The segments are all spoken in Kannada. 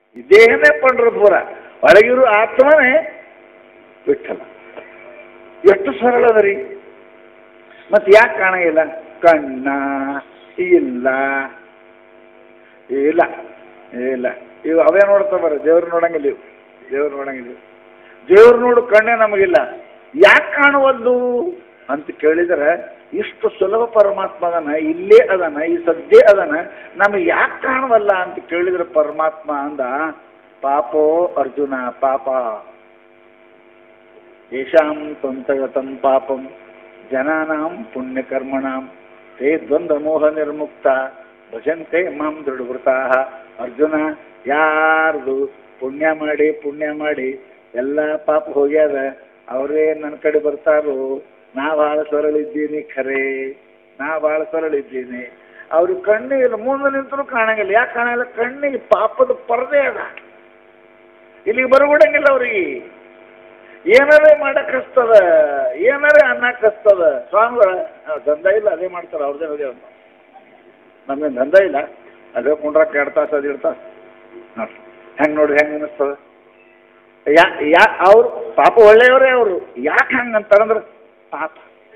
ಈ ದೇಹನೇ ಪಂಡ್ರಪುರ ಒಳಗಿರೋ ಆತ್ಮನೇ ವಿಠಲ ಎಷ್ಟು ಸರಳ ಅದ ರೀ ಮತ್ತೆ ಯಾಕೆ ಕಾಣಂಗಿಲ್ಲ ಕಣ್ಣ ಇಲ್ಲ ಇಲ್ಲ ಇಲ್ಲ ಇವು ಅವೇ ನೋಡ್ತಾ ಬರ್ರಿ ದೇವ್ರು ನೋಡಂಗಿಲ್ಲ ಇವು ದೇವ್ರು ನೋಡಂಗಿಲ್ಲ ಇವು. ದೇವ್ರು ನೋಡು ಕಣ್ಣೇ ನಮಗಿಲ್ಲ ಯಾಕೆ ಕಾಣುವಲ್ದು ಅಂತ ಕೇಳಿದರೆ ಇಷ್ಟು ಸುಲಭ ಪರಮಾತ್ಮ ಅದನ ಇಲ್ಲೇ ಅದನ ಈ ಸದ್ಯ ಅದನ ನಮಗೆ ಯಾಕೆ ಕಾಣವಲ್ಲ ಅಂತ ಕೇಳಿದ್ರೆ ಪರಮಾತ್ಮ ಅಂದ ಪಾಪೋ ಅರ್ಜುನ ಪಾಪ ಯಶಾಂ ತ್ವಂತಗತಂ ಪಾಪಂ ಜನಾನಾಂ ಪುಣ್ಯಕರ್ಮಣಾಂ ತೇ ದ್ವಂದ್ವ ಮೋಹ ನಿರ್ಮುಕ್ತ ಭಜಂತೆ ಮಾಂ ದೃಢವೃತಾ ಅರ್ಜುನ ಯಾರ್ದು ಪುಣ್ಯ ಮಾಡಿ ಪುಣ್ಯ ಮಾಡಿ ಎಲ್ಲ ಪಾಪ ಹೋಗ್ಯಾದ ಅವರೇ ನನ್ನ ಕಡೆ ಬರ್ತಾರೋ ನಾ ಭಾಳ ಸರಳಿದ್ದೀನಿ ಖರೆ ನಾ ಭಾಳ ಸರಳಿದ್ದೀನಿ ಅವ್ರ ಕಣ್ಣಿಗೆ ಮುಂದೆ ನಿಂತರೂ ಕಾಣಂಗಿಲ್ಲ ಯಾಕೆ ಕಾಣಂಗಿಲ್ಲ ಕಣ್ಣಿಗೆ ಪಾಪದ ಪರದೆ ಅದ ಇಲ್ಲಿಗೆ ಬರ್ಬಿಡಂಗಿಲ್ಲ ಅವ್ರಿಗೆ ಏನಾರೇ ಮಾಡಕ್ ಹಸ್ತದ ಏನಾರೇ ಅನ್ನಕ್ ಹಸ್ತದ ಸ್ವಾಮಿಗಳ ದಂಧ ಇಲ್ಲ ಅದೇ ಮಾಡ್ತಾರ ಅವ್ರದೇ ಅದೇ ಅಂತ ನಮ್ಗೇನು ದಂಧ ಇಲ್ಲ ಅದೇ ಕುಂಡ್ರಕ್ಕೆ ಎರಡು ತಾಸು ಅದು ಎರಡು ತಾಸು ನೋಡ್ರಿ ಹೆಂಗೆ ನೋಡ್ರಿ ಹೆಂಗೆ ಅನ್ನಿಸ್ತದ ಯಾ ಯಾ ಅವ್ರು ಪಾಪ ಒಳ್ಳೆಯವರೇ ಅವರು ಯಾಕೆ ಹಂಗೆ ಅಂತಾರಂದ್ರೆ ಪಾಪ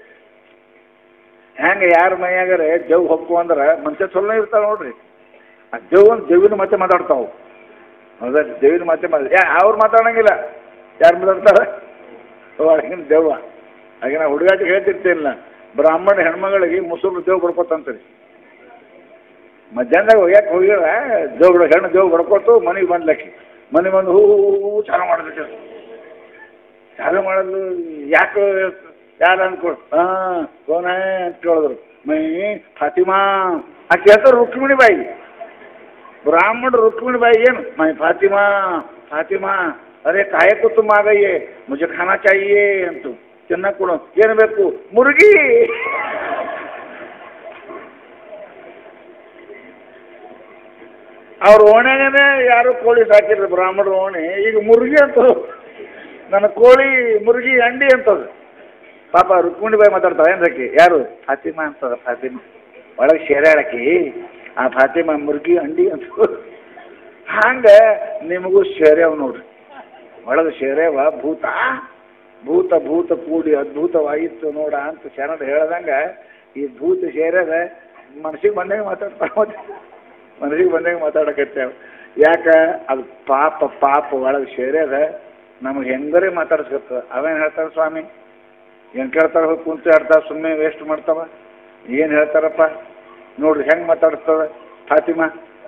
ಹೆಂಗೆ ಯಾರ ಮೈಯಾಗರೆ ಜವ್ ಹೊಕ್ಕು ಅಂದ್ರೆ ಮನುಷ್ಯ ಚಲೋ ಇರ್ತಾವ ನೋಡ್ರಿ ಆ ಜವ್ ಒಂದು ಜವಿನ ಮತ್ತೆ ಮಾತಾಡ್ತಾವು ಹೌದಾ ದೇವಿನ ಮತ್ತೆ ಮಾತಾಡ ಯಾ ಅವ್ರು ಮಾತಾಡಂಗಿಲ್ಲ ಯಾರು ಮಾತಾಡ್ತಾರೆ ಒಳಗಿನ ದೆವ್ವ ಹಾಗೆ ನಾ ಹುಡುಗಾಟಿಗೆ ಹೇಳ್ತಿರ್ತೀನಿಲ್ಲ ಬ್ರಾಹ್ಮಣ ಹೆಣ್ಮಗಳಿಗೆ ಮುಸುರು ದೇವ್ ಬಡ್ಕೊತಂತ್ರಿ ಮಧ್ಯಾಹ್ನದಾಗ ಹೋಗ್ಯಾಕೆ ಹೋಗ್ಯಾರ ದೇವ್ ಹೆಣ್ಣು ದೇವ್ ಬಡ್ಕೊತು ಮನೆಗೆ ಬಂದ್ಲಕ್ಕಿ ಮನೆ ಬಂದು ಹೂ ಹೂ ಚಾಲು ಮಾಡಿದ್ರು ಚಾಲು ಮಾಡೋದು ಯಾಕೆ ಯಾರು ಅನ್ಕೊ ಹಾಂ ಕೋನ ಅಂತ ಕೇಳಿದ್ರು ಮೈ ಫಾತಿಮಾ ಆಕೆ ಹೆಸರು ರುಕ್ಮಿಣಿ ಬಾಯಿ ब्राह्मण रुक्मिणी भाई है ना मैं फातिमा फातिमा अरे काहे को तुम आ गई है मुझे खाना चाहिए अंतु ಚೆನ್ನಾಗಿ ಕೊಡು ಏನು ಬೇಕು ಮುರುಗಿ ಅವ್ರ ಓಣೆಗೇನೆ ಯಾರು ಕೋಳಿ ಸಾಕಿದ್ರು ಬ್ರಾಹ್ಮಣರು ಓಣಿ ಈಗ ಮುರುಗಿ ಅಂತ ನನ್ನ ಕೋಳಿ ಮುರುಗಿ ಅಂಡಿ ಅಂತದ ಪಾಪ ರುಕ್ಮಿಣಿ ಬಾಯಿ ಮಾತಾಡ್ತಾಳೆ ಏನ್ರಕ್ಕೆ ಯಾರು ಫಾತಿಮಾ ಅಂತದ ಫಾತಿಮಾ ಒಳಗೆ ಶೇರಾಳಕಿ ಆ ಫಾತಿಮಾ ಮುರ್ಗಿ ಅಂಡಿ ಅಂತ ಹಂಗೆ ನಿಮಗೂ ಶೇರ್ಯಾವ ನೋಡ್ರಿ ಒಳಗೆ ಶೇರ್ಯಾವ ಭೂತ ಭೂತ ಭೂತ ಕೂಡಿ ಅದ್ಭುತವಾಗಿತ್ತು ನೋಡ ಅಂತ ಶರಣ ಹೇಳ್ದಂಗೆ ಈ ಭೂತ ಸೇರ್ಯದ ಮನಸ್ಸಿಗೆ ಬಂದಂಗೆ ಮಾತಾಡ್ತಾವ ಮನಸ್ಸಿಗೆ ಬಂದಂಗೆ ಮಾತಾಡಕತ್ತೇವ ಯಾಕೆ ಅದು ಪಾಪ ಪಾಪ ಒಳಗೆ ಸೇರ್ಯದ ನಮಗೆ ಹೆಂಗರೇ ಮಾತಾಡ್ಸ್ಕೊತ ಅವೇನು ಹೇಳ್ತಾರೆ ಸ್ವಾಮಿ ಏನು ಕೇಳ್ತಾರ ಹೋಗಿ ಕುಂತು ಆಡ್ತಾವ ಸುಮ್ಮನೆ ವೇಸ್ಟ್ ಮಾಡ್ತಾವ ಏನು ಹೇಳ್ತಾರಪ್ಪ ನೋಡ್ರಿ ಹೆಂಗೆ ಮಾತಾಡಿಸ್ತದ ಫಾತಿಮಾ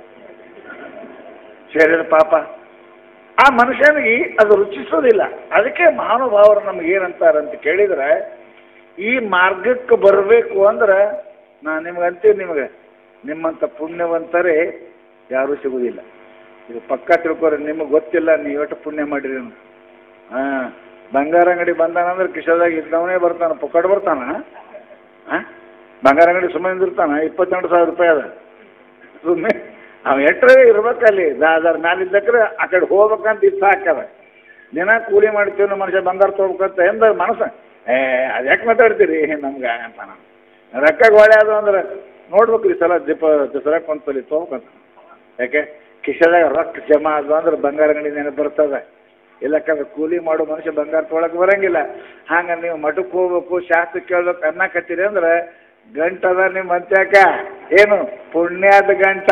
ಸೇರಿದ ಪಾಪ ಆ ಮನುಷ್ಯನಿಗೆ ಅದು ರುಚಿಸೋದಿಲ್ಲ ಅದಕ್ಕೆ ಮಹಾನುಭಾವರು ನಮ್ಗೆ ಏನಂತಾರೆ ಅಂತ ಕೇಳಿದ್ರೆ ಈ ಮಾರ್ಗಕ್ಕೆ ಬರಬೇಕು ಅಂದ್ರೆ ನಾನು ನಿಮ್ಗೆ ಅಂತೀನಿ ನಿಮಗೆ ನಿಮ್ಮಂಥ ಪುಣ್ಯವಂತರೇ ಯಾರೂ ಸಿಗುವುದಿಲ್ಲ ಇದು ಪಕ್ಕ ತಿಳ್ಕೊರಿ ನಿಮಗೆ ಗೊತ್ತಿಲ್ಲ ನೀವು ಎಷ್ಟು ಪುಣ್ಯ ಮಾಡಿರಿ ಅಂತ ಹಾಂ ಬಂಗಾರ ಅಂಗಡಿ ಬಂದಾನಂದ್ರೆ ಕಿಶದಾಗ ಇದ್ದವನೇ ಬರ್ತಾನೆ ಪೊಕ್ಕಡ್ ಬರ್ತಾನ ಹಾಂ ಬಂಗಾರ ಅಂಗಡಿ ಸುಮ್ಮನೆ ನಿಂದಿರ್ತಾನ ಇಪ್ಪತ್ತೆಂಟು ಸಾವಿರ ರೂಪಾಯಿ ಅದ ಸುಮ್ಮನೆ ಅವ ಎಟ್ಟರೆ ಇರ್ಬೇಕಲ್ಲಿ ದಾದಾರ ಮ್ಯಾಲಿದ್ದಕ್ರೆ ಆ ಕಡೆ ಹೋಗ್ಬೇಕಂತ ಇಷ್ಟ ಹಾಕದ ದಿನ ಕೂಲಿ ಮಾಡ್ತೀವಿ ನಮ್ಮ ಮನುಷ್ಯ ಬಂಗಾರ ತೊಗೋಬೇಕಂತ ಎಂದ ಮನಸ್ಸು ಏ ಅದು ಯಾಕೆ ಮಾತಾಡ್ತೀರಿ ನಮ್ಗೆ ಅಂತ ನಾನು ರೊಕ್ಕ ಒಳ್ಳೆ ಅದು ಅಂದ್ರೆ ನೋಡ್ಬೇಕು ಈ ಸಲ ದೀಪ ದಸರಾಕ್ ಒಂದ್ಸಲಿ ತೊಗೋಬೇಕಂತ ಯಾಕೆ ಕಿಶದಾಗ ರೊಕ್ಕ ಜಮಾ ಅದು ಅಂದ್ರೆ ಬಂಗಾರ ಅಂಗಡಿ ನೆನಪು ಬರ್ತದೆ ಇಲ್ಲಕ್ಕಂದ್ರೆ ಕೂಲಿ ಮಾಡೋ ಮನುಷ್ಯ ಬಂಗಾರ ತೊಗೊಳಕ್ಕೆ ಬರಂಗಿಲ್ಲ ಹಂಗೆ ನೀವು ಮಠಕ್ಕೆ ಹೋಗ್ಬೇಕು ಶಾಸ್ತ್ರ ಕೇಳ್ಬೇಕು ಅನ್ನಕತ್ತೀರಿ ಅಂದ್ರೆ ಗಂಟದ ನಿಮ್ಮ ಅಂತ್ಯಾಕ ಏನು ಪುಣ್ಯದ ಗಂಟ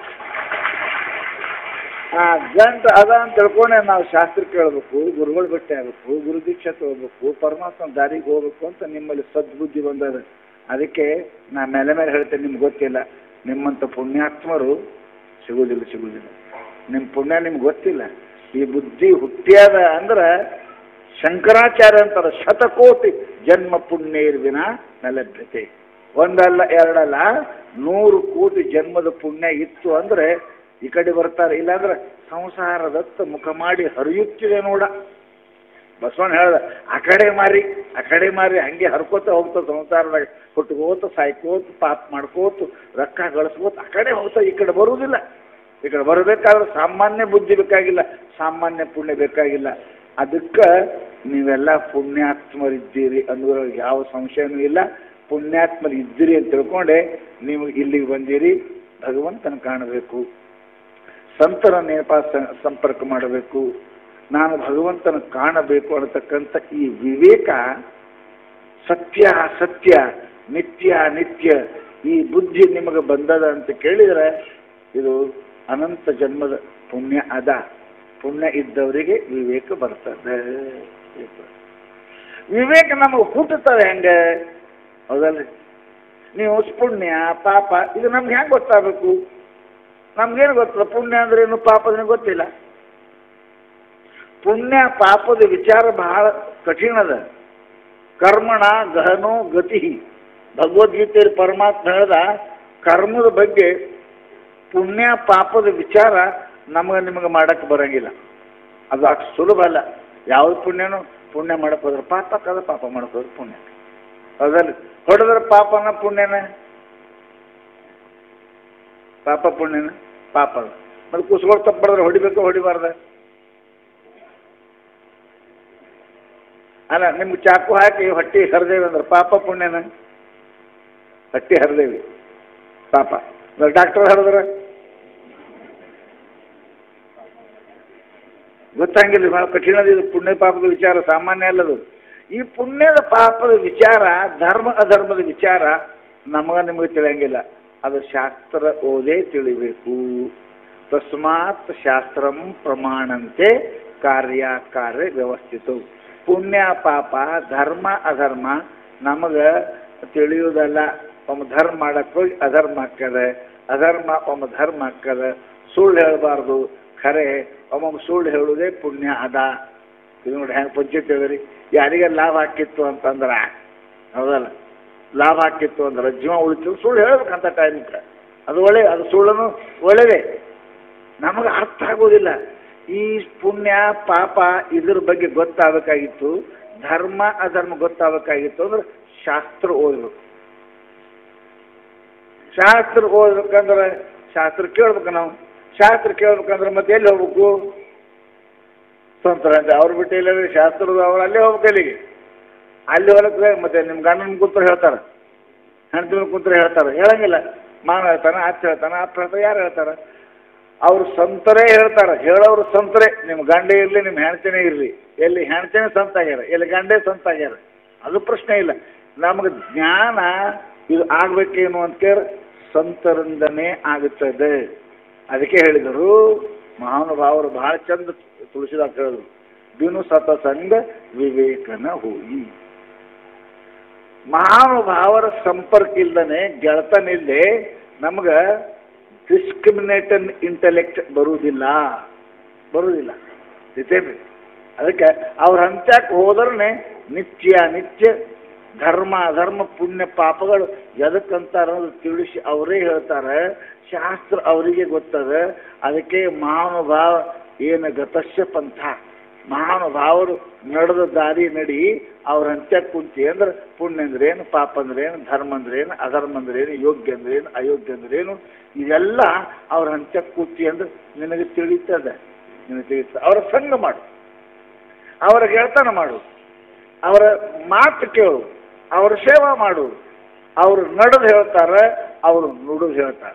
ಆ ಗಂಟ ಅದ ಅಂತ ತಿಳ್ಕೊಂಡೆ ನಾವು ಶಾಸ್ತ್ರ ಕೇಳಬೇಕು ಗುರುಗಳ ಭೇಟಿ ಆಗಬೇಕು ಗುರು ದೀಕ್ಷೆ ತಗೋಬೇಕು ಪರಮಾತ್ಮ ದಾರಿಗೆ ಹೋಗ್ಬೇಕು ಅಂತ ನಿಮ್ಮಲ್ಲಿ ಸದ್ಬುದ್ಧಿ ಬಂದದ ಅದಕ್ಕೆ ನಾ ಮೇಲೆ ಮೇಲೆ ಹೇಳ್ತೇನೆ ನಿಮ್ಗೆ ಗೊತ್ತಿಲ್ಲ ನಿಮ್ಮಂಥ ಪುಣ್ಯಾತ್ಮರು ಸಿಗುವುದಿಲ್ಲ ಸಿಗುವುದಿಲ್ಲ ನಿಮ್ಮ ಪುಣ್ಯ ನಿಮ್ಗೆ ಗೊತ್ತಿಲ್ಲ ಈ ಬುದ್ಧಿ ಹುಟ್ಟ್ಯಾದ ಅಂದ್ರೆ ಶಂಕರಾಚಾರ್ಯ ಅಂತಾರೆ ಶತಕೋಟಿ ಜನ್ಮ ಪುಣ್ಯರ್ವಿನ ನಲಭ್ಯತೆ ಒಂದಲ್ಲ ಎರಡಲ್ಲ ನೂರು ಕೋಟಿ ಜನ್ಮದ ಪುಣ್ಯ ಇತ್ತು ಅಂದ್ರೆ ಈ ಕಡೆ ಬರ್ತಾರೆ ಇಲ್ಲಾಂದ್ರೆ ಸಂಸಾರದತ್ತ ಮುಖ ಮಾಡಿ ಹರಿಯುತ್ತಿದೆ ನೋಡ ಬಸವಣ್ಣ ಹೇಳ್ದ ಆ ಕಡೆ ಮಾರಿ ಆ ಕಡೆ ಮಾರಿ ಹಂಗೆ ಹರ್ಕೋತ ಹೋಗ್ತದೆ ಸಂಸಾರದಾಗ ಹುಟ್ಟುಕೋತ ಸಾಯ್ಕೋತ ಪಾಪ ಮಾಡ್ಕೋತ ರೊಕ್ಕ ಗಳಿಸ್ಕೋತ ಆ ಕಡೆ ಹೋಗ್ತಾ ಈ ಕಡೆ ಬರುವುದಿಲ್ಲ ಈ ಕಡೆ ಬರಬೇಕಾದ್ರೆ ಸಾಮಾನ್ಯ ಬುದ್ಧಿ ಬೇಕಾಗಿಲ್ಲ ಸಾಮಾನ್ಯ ಪುಣ್ಯ ಬೇಕಾಗಿಲ್ಲ ಅದಕ್ಕೆ ನೀವೆಲ್ಲ ಪುಣ್ಯಾತ್ಮರಿದ್ದೀರಿ ಅನ್ನೋದ್ರಲ್ಲಿ ಯಾವ ಸಂಶಯನೂ ಇಲ್ಲ ಪುಣ್ಯಾತ್ಮರು ಇದ್ದೀರಿ ಅಂತ ತಿಳ್ಕೊಂಡೆ ನೀವು ಇಲ್ಲಿಗೆ ಬಂದಿರಿ ಭಗವಂತನ ಕಾಣಬೇಕು ಸಂತರ ನೇಪ ಸ- ಸಂಪರ್ಕ ಮಾಡಬೇಕು ನಾನು ಭಗವಂತನ ಕಾಣಬೇಕು ಅನ್ನತಕ್ಕಂಥ ಈ ವಿವೇಕ ಸತ್ಯ ಸತ್ಯ ನಿತ್ಯ ನಿತ್ಯ ಈ ಬುದ್ಧಿ ನಿಮಗೆ ಬಂದದ ಅಂತ ಕೇಳಿದರೆ ಇದು ಅನಂತ ಜನ್ಮದ ಪುಣ್ಯ ಅದ ಪುಣ್ಯ ಇದ್ದವರಿಗೆ ವಿವೇಕ ಬರ್ತದೆ ವಿವೇಕ ನಮಗೆ ಹುಟ್ಟುತ್ತದೆ ಹೆಂಗೆ ಹೌದಲ್ಲ ನೀವು ಪುಣ್ಯ ಪಾಪ ಇದು ನಮ್ಗೆ ಹೆಂಗೆ ಗೊತ್ತಾಗಬೇಕು ನಮ್ಗೇನು ಗೊತ್ತಿಲ್ಲ ಪುಣ್ಯ ಅಂದ್ರೆ ಏನು ಪಾಪ ಅಂದ್ರೆ ಗೊತ್ತಿಲ್ಲ ಪುಣ್ಯ ಪಾಪದ ವಿಚಾರ ಬಹಳ ಕಠಿಣ ಅದ ಕರ್ಮಣ ಗಹನೋ ಗತಿ ಭಗವದ್ಗೀತೆಯಲ್ಲಿ ಪರಮಾತ್ಮ ಹೇಳ್ದ ಕರ್ಮದ ಬಗ್ಗೆ ಪುಣ್ಯ ಪಾಪದ ವಿಚಾರ ನಮಗೆ ನಿಮಗೆ ಮಾಡಕ್ಕೆ ಬರಂಗಿಲ್ಲ ಅದು ಅಷ್ಟು ಸುಲಭ ಅಲ್ಲ ಯಾವ್ದು ಪುಣ್ಯನೋ ಪುಣ್ಯ ಮಾಡಕ್ಕೆ ಹೋದ್ರೆ ಪಾಪ ಕದ ಪಾಪ ಮಾಡಕ್ಕೆ ಹೋದ್ರೆ ಪುಣ್ಯ ಹೌದಲ್ಲ ಹೊಡೆದ್ರೆ ಪಾಪನ ಪುಣ್ಯನ ಪಾಪ ಪುಣ್ಯನ ಪಾಪ ಅದು ಮತ್ತೆ ಕುಸ್ಗಳು ತಪ್ಪಡಿದ್ರೆ ಹೊಡಿಬೇಕು ಹೊಡಿಬಾರ್ದ ಅಲ್ಲ ನಿಮ್ಗೆ ಚಾಕು ಹಾಕಿ ಹೊಟ್ಟಿ ಹರಿದೇವಿ ಅಂದ್ರೆ ಪಾಪ ಪುಣ್ಯನ ಹೊಟ್ಟಿ ಹರಿದೇವಿ ಪಾಪ ಡಾಕ್ಟರ್ ಹರಿದ್ರೆ ಗೊತ್ತಂಗಿಲ್ಲ ಭಾಳ ಕಠಿಣದ ಇದು ಪುಣ್ಯ ಪಾಪದ ವಿಚಾರ ಸಾಮಾನ್ಯ ಅಲ್ಲದು ಈ ಪುಣ್ಯದ ಪಾಪದ ವಿಚಾರ ಧರ್ಮ ಅಧರ್ಮದ ವಿಚಾರ ನಮಗ ನಿಮಗೆ ತಿಳಿಯಂಗಿಲ್ಲ ಅದು ಶಾಸ್ತ್ರ ಓದೇ ತಿಳಿಬೇಕು ತಸ್ಮಾತ್ ಶಾಸ್ತ್ರಂ ಪ್ರಮಾಣಂತೆ ಕಾರ್ಯ ಕಾರ್ಯ ವ್ಯವಸ್ಥಿತ ಪುಣ್ಯ ಪಾಪ ಧರ್ಮ ಅಧರ್ಮ ನಮಗೆ ತಿಳಿಯುವುದಲ್ಲ ಒಮ್ಮೆ ಧರ್ಮ ಮಾಡಕ್ಕೆ ಹೋಗಿ ಅಧರ್ಮ ಹಾಕ್ಯದ ಅಧರ್ಮ ಒಮ್ಮೆ ಧರ್ಮ ಹಾಕ್ಯದ ಸುಳ್ಳು ಹೇಳಬಾರ್ದು ಖರೆ ಒಮ್ಮೊಮ್ಮೆ ಸುಳ್ಳು ಹೇಳುವುದೇ ಪುಣ್ಯ ಅದ ಇದು ನೋಡಿ ಹೆಂಗೆ ಪಂಚಾಯತ್ ಹೇಳಿರಿ ಯಾರಿಗೆ ಲಾಭ ಹಾಕಿತ್ತು ಅಂತಂದ್ರೆ ಹೌದಲ್ಲ ಲಾಭ ಹಾಕಿತ್ತು ಅಂದ್ರೆ ಜೀವ ಉಳಿತು ಸುಳ್ಳು ಹೇಳ್ಬೇಕಂತ ಟೈಮ್ಗೆ ಅದು ಒಳ್ಳೆ ಅದು ಸುಳ್ಳನು ಒಳ್ಳೆಯದೇ ನಮಗೆ ಅರ್ಥ ಆಗೋದಿಲ್ಲ ಈ ಪುಣ್ಯ ಪಾಪ ಇದ್ರ ಬಗ್ಗೆ ಗೊತ್ತಾಗಬೇಕಾಗಿತ್ತು ಧರ್ಮ ಅಧರ್ಮ ಗೊತ್ತಾಗಬೇಕಾಗಿತ್ತು ಅಂದ್ರೆ ಶಾಸ್ತ್ರ ಓದಬೇಕು ಶಾಸ್ತ್ರ ಓದ್ಬೇಕಂದ್ರೆ ಶಾಸ್ತ್ರ ಕೇಳ್ಬೇಕು ನಾವು ಶಾಸ್ತ್ರ ಕೇಳ್ಬೇಕಂದ್ರೆ ಮತ್ತೆ ಎಲ್ಲಿ ಹೋಗ್ಬೇಕು ಸ್ವಂತರ ಅಂತ ಅವ್ರು ಬಿಟ್ಟು ಇಲ್ಲಂದ್ರೆ ಶಾಸ್ತ್ರದ ಅವ್ರು ಅಲ್ಲೇ ಹೋಗ್ಬೇಕು ಅಲ್ಲಿಗೆ ಅಲ್ಲಿ ಹೊಲಕ್ಕೆ ಮತ್ತೆ ನಿಮ್ಮ ಗಂಡನ ಕೂತ್ರೆ ಹೇಳ್ತಾರೆ ಹೆಣ್ತಿನ ಕೂತ್ರೆ ಹೇಳ್ತಾರೆ ಹೇಳಂಗಿಲ್ಲ ಮಾವ ಹೇಳ್ತಾನೆ ಅಚ್ಚ ಹೇಳ್ತಾನೆ ಅಪ್ಪ ಹೇಳ್ತಾರೆ ಯಾರು ಹೇಳ್ತಾರೆ ಅವ್ರು ಸಂತರೇ ಹೇಳ್ತಾರೆ ಹೇಳೋರು ಸಂತರೇ ನಿಮ್ಮ ಗಂಡ ಇರಲಿ ನಿಮ್ಮ ಹೆಣ್ತಿನೇ ಇರಲಿ ಎಲ್ಲಿ ಹೆಣ್ತಿನೇ ಸಂತಾಗ್ಯಾರ ಎಲ್ಲಿ ಗಂಡೇ ಸಂತಾಗ್ಯಾರ ಅದು ಪ್ರಶ್ನೆ ಇಲ್ಲ ನಮಗೆ ಜ್ಞಾನ ಇದು ಆಗ್ಬೇಕೇನು ಅಂತ ಕೇಳಿ ಸಂತರಿಂದನೇ ಆಗುತ್ತದೆ ಅದಕ್ಕೆ ಹೇಳಿದರು ಮಹಾನುಭಾವರು ಬಹಳ ಚಂದ ತುಳಸಿದಾಗ ಹೇಳಿದ್ರು ಬಿನು ಸತಸಂಗ ವಿವೇಕನ ಹೋಗಿ ಮಹಾನುಭಾವರ ಸಂಪರ್ಕ ಇಲ್ದನೆ ಗೆಳತನಿಲ್ಲದೆ ನಮ್ಗೆ ಡಿಸ್ಕ್ರಿಮಿನೇಟನ್ ಇಂಟೆಲೆಕ್ಟ್ ಬರುವುದಿಲ್ಲ ಬರುವುದಿಲ್ಲ ಇದೇನು ಅದಕ್ಕೆ ಅವ್ರ ಹಂತಕ್ಕೆ ಹೋದ್ರೆ ನಿತ್ಯ ನಿತ್ಯ ಧರ್ಮ ಅಧರ್ಮ ಪುಣ್ಯ ಪಾಪಗಳು ಎದಕ್ಕಂತಾರ ಅನ್ನೋದು ತಿಳಿಸಿ ಅವರೇ ಹೇಳ್ತಾರೆ ಶಾಸ್ತ್ರ ಅವರಿಗೆ ಗೊತ್ತದ ಅದಕ್ಕೆ ಮಹಾನುಭಾವ ಏನು ಗತಸ್ಯ ಪಂಥ ಮಹಾನುಭಾವರು ನಡೆದ ದಾರಿ ನಡಿ ಅವ್ರ ಹಂತಕ್ಕೆ ಕುಂತಿ ಅಂದ್ರೆ ಪುಣ್ಯ ಅಂದ್ರೇನು ಪಾಪ ಅಂದ್ರೇನು ಧರ್ಮ ಅಂದ್ರೇನು ಅಧರ್ಮ ಅಂದ್ರೇನು ಯೋಗ್ಯ ಅಂದ್ರೇನು ಅಯೋಗ್ಯ ಅಂದ್ರೇನು ಇದೆಲ್ಲ ಅವ್ರ ಹಂತಕ್ಕೆ ಕೂತಿ ಅಂದ್ರೆ ನಿನಗೆ ತಿಳಿತದೆ ನಿನಗೆ ತಿಳಿತದೆ ಅವರ ಸಂಘ ಮಾಡು ಅವರ ಗೆಳತನ ಮಾಡು ಅವರ ಮಾತು ಕೇಳು ಅವ್ರ ಸೇವಾ ಮಾಡು ಅವರು ನಡೆದು ಹೇಳ್ತಾರೆ ಅವರು ನುಡಿದು ಹೇಳ್ತಾರೆ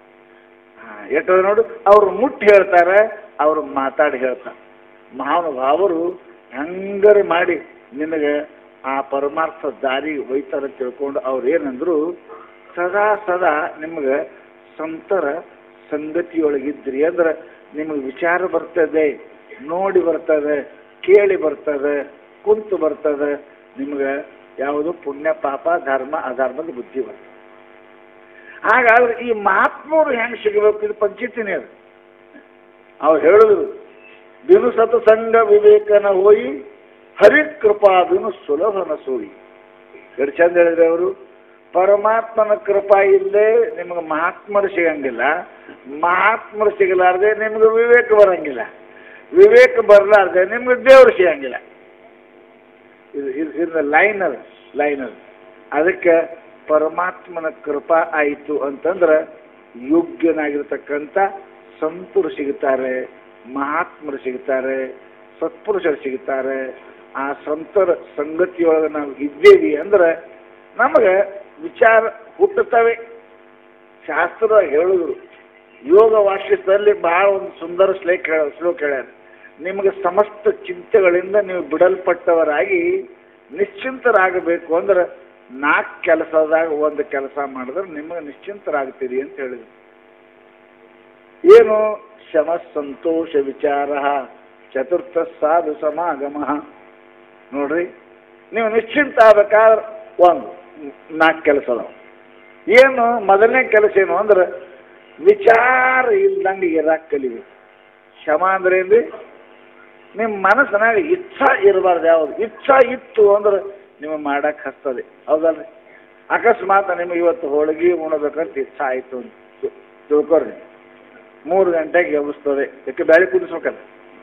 ಎಷ್ಟೋ ನೋಡು ಅವರು ಮುಟ್ಟಿ ಹೇಳ್ತಾರೆ ಅವರು ಮಾತಾಡಿ ಹೇಳ್ತಾರೆ ಮಹಾನುಭಾವರು ಹೆಂಗರೆ ಮಾಡಿ ನಿನಗೆ ಆ ಪರಮಾರ್ಥ ದಾರಿ ಒಯ್ತಾರ ತಿಳ್ಕೊಂಡು ಅವ್ರು ಏನಂದ್ರು ಸದಾ ಸದಾ ನಿಮಗೆ ಸಂತರ ಸಂಗತಿಯೊಳಗಿದ್ರಿ ಅಂದ್ರೆ ನಿಮಗೆ ವಿಚಾರ ಬರ್ತದೆ ನೋಡಿ ಬರ್ತದೆ ಕೇಳಿ ಬರ್ತದೆ ಕುಂತು ಬರ್ತದೆ ನಿಮ್ಗೆ ಯಾವುದು ಪುಣ್ಯ ಪಾಪ ಧರ್ಮ ಅಧರ್ಮದ ಬುದ್ಧಿ ಬರ್ತದೆ ಹಾಗಾದ್ರೆ ಈ ಮಹಾತ್ಮರು ಹೆಂಗೆ ಸಿಗಬೇಕು ಇದು ಪಂಚಾಯತಿನೇ ಅದು ಅವ್ರು ಹೇಳಿದ್ರು ಬಿನು ಸತಸಂಗ ವಿವೇಕನ ಹೋಯಿ ಹರಿಕೃಪಾ ಬಿನು ಸುಲಭನ ಸೋಯಿ ಎಷ್ಟು ಚಂದ ಹೇಳಿದ್ರೆ ಅವರು ಪರಮಾತ್ಮನ ಕೃಪಾ ಇಲ್ಲದೆ ನಿಮಗೆ ಮಹಾತ್ಮರು ಸಿಗಂಗಿಲ್ಲ ಮಹಾತ್ಮರು ಸಿಗಲಾರ್ದೆ ನಿಮ್ಗೆ ವಿವೇಕ ಬರಂಗಿಲ್ಲ ವಿವೇಕ ಬರಲಾರ್ದೆ ನಿಮ್ಗೆ ದೇವರು ಸಿಗಂಗಿಲ್ಲ ಇದು ಇದು ಇದು ಲೈನ್ ಅದು ಲೈನ್ ಅದು ಅದಕ್ಕೆ ಪರಮಾತ್ಮನ ಕೃಪಾ ಆಯಿತು ಅಂತಂದ್ರೆ ಯೋಗ್ಯನಾಗಿರ್ತಕ್ಕಂಥ ಸಂತರು ಸಿಗುತ್ತಾರೆ ಮಹಾತ್ಮರು ಸಿಗುತ್ತಾರೆ ಸತ್ಪುರುಷರು ಸಿಗುತ್ತಾರೆ ಆ ಸಂತರ ಸಂಗತಿಯೊಳಗೆ ನಾವು ಇದ್ದೇವಿ ಅಂದ್ರೆ ನಮಗೆ ವಿಚಾರ ಹುಟ್ಟುತ್ತವೆ ಶಾಸ್ತ್ರ ಹೇಳಿದ್ರು ಯೋಗ ವಾಸಿಸದಲ್ಲಿ ಬಹಳ ಒಂದು ಸುಂದರ ಶ್ಲೇಖ ಹೇಳ ಶ್ಲೋಕ ಹೇಳ್ಯಾರ ನಿಮಗೆ ಸಮಸ್ತ ಚಿಂತೆಗಳಿಂದ ನೀವು ಬಿಡಲ್ಪಟ್ಟವರಾಗಿ ನಿಶ್ಚಿಂತರಾಗಬೇಕು ಅಂದ್ರೆ ನಾಲ್ಕು ಕೆಲಸದಾಗ ಒಂದು ಕೆಲಸ ಮಾಡಿದ್ರೆ ನಿಮಗೆ ನಿಶ್ಚಿಂತರಾಗ್ತೀರಿ ಅಂತ ಹೇಳಿದ್ರು ಏನು ಶಮ ಸಂತೋಷ ವಿಚಾರ ಚತುರ್ಥ ಸಾಧು ಸಮಾಗಮ ನೋಡ್ರಿ ನೀವು ನಿಶ್ಚಿಂತ ಆಗ್ಬೇಕಾದ್ರೆ ಒಂದು ನಾಲ್ಕು ಕೆಲಸ ಅದಾವ ಏನು ಮೊದಲನೇ ಕೆಲಸ ಏನು ಅಂದ್ರೆ ವಿಚಾರ ಇಲ್ದಂಗೆ ಇರಾಕ್ ಕಲಿಬೇಕು ಶಮ ಅಂದ್ರೆ ಏನ್ರಿ ನಿಮ್ಮ ಮನಸ್ಸಿನಾಗ ಇಚ್ಛಾ ಇರಬಾರ್ದು ಯಾವುದು ಇಚ್ಛಾ ಇತ್ತು ಅಂದ್ರೆ ನೀವು ಮಾಡಕ್ಕೆ ಹಸ್ತದೆ ಹೌದಲ್ರಿ ಅಕಸ್ಮಾತ್ ನಿಮಗೆ ಇವತ್ತು ಹೋಳಿಗೆ ಉಣಬೇಕಂತ ಇಚ್ಛಾ ಆಯಿತು ಅಂತ ತಿ- ತಿಳ್ಕೊರಿ ಮೂರು ಗಂಟೆಗೆ ಎಬ್ಬಿಸ್ತದೆ ಯಾಕೆ ಬೇಳೆ ಕುದಿಸ್ಬೇಕಲ್ಲ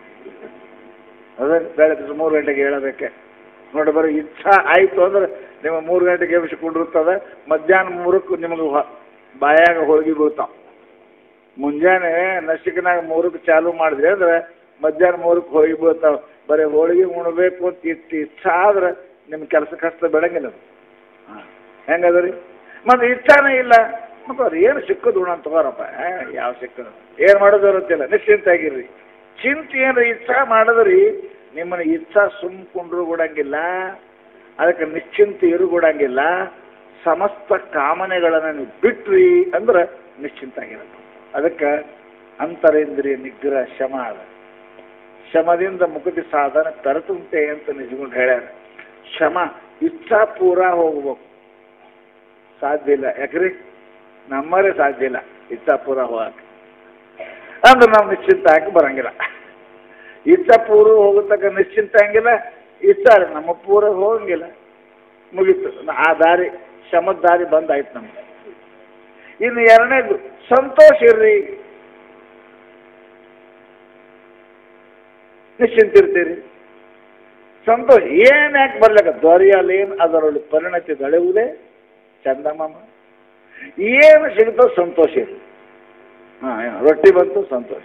ಅದೇ ಬೇಳೆ ಕುದಿಸಿ ಮೂರು ಗಂಟೆಗೆ ಹೇಳಬೇಕೆ ನೋಡಿ ಬರೀ ಇಚ್ಛಾ ಆಯಿತು ಅಂದ್ರೆ ನಿಮ್ಮ ಮೂರು ಗಂಟೆಗೆ ಎಬ್ಬಿಸಿಕೊಂಡಿರ್ತದೆ ಮಧ್ಯಾಹ್ನ ಮೂರಕ್ಕೂ ನಿಮಗೆ ಹೊ- ಬಾಯಾಗ ಹೋಳಿಗೆ ಬೀಳ್ತಾವ ಮುಂಜಾನೆ ನಸಿಕನಾಗ ಮೂರಕ್ಕೆ ಚಾಲು ಮಾಡಿದ್ರಿ ಅಂದ್ರೆ ಮಧ್ಯಾಹ್ನ ಮೂರಕ್ಕೆ ಹೋಳಿಗೆ ಬೀಳ್ತಾವ ಬರೀ ಹೋಳಿಗೆ ಉಣ್ಬೇಕು ಅಂತ ಇಟ್ಟು ಇಚ್ಛಾ ಆದ್ರೆ ನಿಮ್ಮ ಕೆಲಸಕ್ಕೆ ಹಸ್ತ ಬೆಳಂಗಿಲ್ಲ ಅದು ಹಾಂ ಹೆಂಗದ ರೀ ಮತ್ತು ಇಚ್ಛಾನೇ ಇಲ್ಲ ಮತ್ತು ಅದು ಏನು ಸಿಕ್ಕದು ಉಣ ತಗೋರಪ್ಪ ಯಾವ ಸಿಕ್ಕದು ಏನು ಮಾಡೋದು ಇರುತ್ತಿಲ್ಲ ನಿಶ್ಚಿಂತ ಆಗಿರ್ರಿ ಚಿಂತೆ ಏನ್ರಿ ಇಚ್ಛಾ ಮಾಡಿದ್ರಿ ನಿಮ್ಮನ್ನ ಇಚ್ಛಾ ಸುಮ್ಕೊಂಡ್ರು ಕೂಡಂಗಿಲ್ಲ ಅದಕ್ಕೆ ನಿಶ್ಚಿಂತ ಇರುಗೂಡಂಗಿಲ್ಲ ಸಮಸ್ತ ಕಾಮನೆಗಳನ್ನು ನೀವು ಬಿಟ್ರಿ ಅಂದ್ರೆ ನಿಶ್ಚಿಂತ ಆಗಿರಬೇಕು ಅದಕ್ಕೆ ಅಂತರೇಂದ್ರಿಯ ನಿಗ್ರಹ ಶಮ ಅದ ಶಮದಿಂದ ಮುಕ್ತಿ ಸಾಧನ ತರತುಂಟೆ ಅಂತ ನಿಜಗೊಂಡು ಹೇಳ್ಯಾರ ಶಮ ಇಚ್ಛಾ ಪೂರ ಹೋಗ್ಬೇಕು ಸಾಧ್ಯ ಇಲ್ಲ ಯಾಕ್ರಿ ನಮ್ಮರೇ ಸಾಧ್ಯ ಇಲ್ಲ ಇಚ್ಛಾ ಪೂರ ಹೋಗಕ್ಕೆ ಅಂದ್ರೆ ನಾವು ನಿಶ್ಚಿಂತ ಹಾಕಿ ಬರಂಗಿಲ್ಲ ಇಚ್ಛಾ ಪೂರ್ವ ಹೋಗತಕ್ಕ ನಿಶ್ಚಿಂತ ಹಂಗಿಲ್ಲ ಇಚ್ಛಾ ರೀ ನಮ್ಮ ಪೂರ ಹೋಗಂಗಿಲ್ಲ ಮುಗೀತು ಆ ದಾರಿ ಶಮದ ದಾರಿ ಬಂದಾಯ್ತು ನಮ್ಗೆ ಇನ್ನು ಎರಡನೇದು ಸಂತೋಷ ಇರ್ರಿ ನಿಶ್ಚಿಂತ ಇರ್ತೀರಿ ಸಂತೋಷ ಏನ್ ಯಾಕೆ ಬರ್ಲಕ್ಕ ದೊರೆಯಲೇನು ಅದರೊಳಗೆ ಪರಿಣತಿ ದಳೆಯುವುದೇ ಚಂದಮಾಮ ಏನು ಸಿಗುತ್ತೋ ಸಂತೋಷ ಇರಲಿ ಹಾಂ ರೊಟ್ಟಿ ಬಂತು ಸಂತೋಷ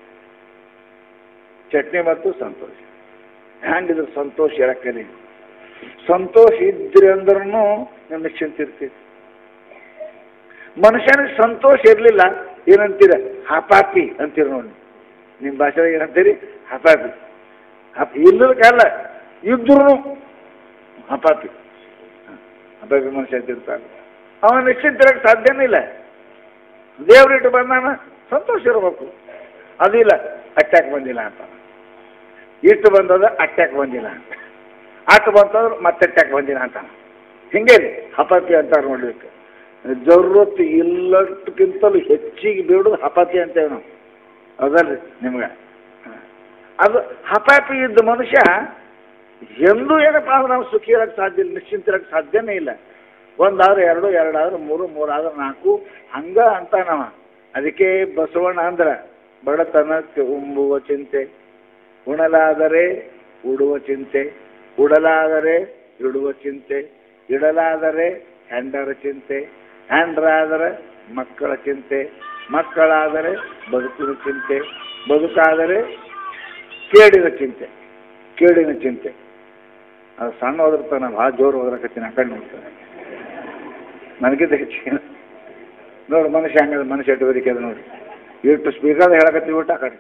ಚಟ್ನಿ ಬಂತು ಸಂತೋಷ ಹ್ಯಾಂಗಿದ್ರೆ ಸಂತೋಷ ಇರಕ್ಕಲಿ ಸಂತೋಷ ಇದ್ರಿ ಅಂದ್ರೂ ನೀವು ನಿಶ್ಚಿಂತ ಇರ್ತೀರಿ ಮನುಷ್ಯನಿಗೆ ಸಂತೋಷ ಇರಲಿಲ್ಲ ಏನಂತೀರ ಹಪಾಪಿ ಅಂತೀರಿ ನೋಡಿ ನಿಮ್ಮ ಭಾಷೆ ಏನಂತೀರಿ ಹಪಾಪಿ ಹಪ್ ಇಲ್ಲದ ಕಾಲ ಇದ್ರೂ ಹಪಾಪಿ ಹಪಾಪಿ ಮನುಷ್ಯ ಅಂತಿರ್ತಾನೆ ಅವನ ನಿಶ್ಚಿಂತ ಇರಕ್ಕೆ ಸಾಧ್ಯನೇ ಇಲ್ಲ ದೇವ್ರಿಟ್ಟು ಬಂದಾನ ಸಂತೋಷ ಇರಬೇಕು ಅದಿಲ್ಲ ಅಟ್ಯಾಕ್ ಬಂದಿಲ್ಲ ಅಂತ ಇಟ್ಟು ಬಂದದ ಅಟ್ಯಾಕ್ ಬಂದಿಲ್ಲ ಅಂತ ಅಟ್ಟು ಬಂತಂದ್ರೆ ಮತ್ತೆ ಅಟ್ಯಾಕ್ ಬಂದಿಲ್ಲ ಅಂತ ಹಿಂಗೆ ರೀ ಹಪಾತಿ ಅಂತಾರೆ ನೋಡ್ಲಿಕ್ಕೆ ಜರೂರತ್ ಇಲ್ಲದಕ್ಕಿಂತಲೂ ಹೆಚ್ಚಿಗೆ ಬೇಡೋದು ಹಪಾತಿ ಅಂತೇವೆ ನಾವು ಹೌದಲ್ರಿ ನಿಮ್ಗೆ ಅದು ಹಪಾಪಿ ಇದ್ದ ಮನುಷ್ಯ ಎಂದೂ ಏನಪ್ಪ ಅಂದ್ರೆ ನಾವು ಸುಖಿ ಇರಕ್ಕೆ ಸಾಧ್ಯ ಇಲ್ಲ ನಿಶ್ಚಿಂತ ಇರಕ್ಕೆ ಸಾಧ್ಯನೇ ಇಲ್ಲ ಒಂದಾದ್ರೆ ಎರಡು ಎರಡಾದ್ರೆ ಮೂರು ಮೂರಾದ್ರೆ ನಾಲ್ಕು ಹಂಗ ಅಂತ ನಾವ ಅದಕ್ಕೆ ಬಸವಣ್ಣ ಅಂದ್ರ ಬಡತನಕ್ಕೆ ಉಂಬುವ ಚಿಂತೆ ಉಣಲಾದರೆ ಉಡುವ ಚಿಂತೆ ಉಡಲಾದರೆ ಇಡುವ ಚಿಂತೆ ಇಡಲಾದರೆ ಹೆಂಡರ ಚಿಂತೆ ಹೆಂಡ್ರಾದರೆ ಮಕ್ಕಳ ಚಿಂತೆ ಮಕ್ಕಳಾದರೆ ಬದುಕಿನ ಚಿಂತೆ ಬದುಕಾದರೆ ಕೇಡಿನ ಚಿಂತೆ ಕೇಡಿನ ಚಿಂತೆ ಅದು ಸಣ್ಣ ಹೋದಿರ್ತಾನೆ ಭಾಳ ಜೋರು ಹೋದ್ರಕತ್ತೀನಿ ಆ ಕಡೆ ನೋಡ್ತಾನೆ ನನಗಿಂತ ಹೆಚ್ಚಿಗೆ ನೋಡಿ ಮನುಷ್ಯ ಹಂಗದ ಮನುಷ್ಯ ಚಟುವಟಿಕೆ ಅದು ನೋಡಿ ಇಷ್ಟು ಸ್ಪೀಕರ್ ಹೇಳಕತ್ತೀವಿ ಬಿಟ್ಟು ಆ ಕಡೆ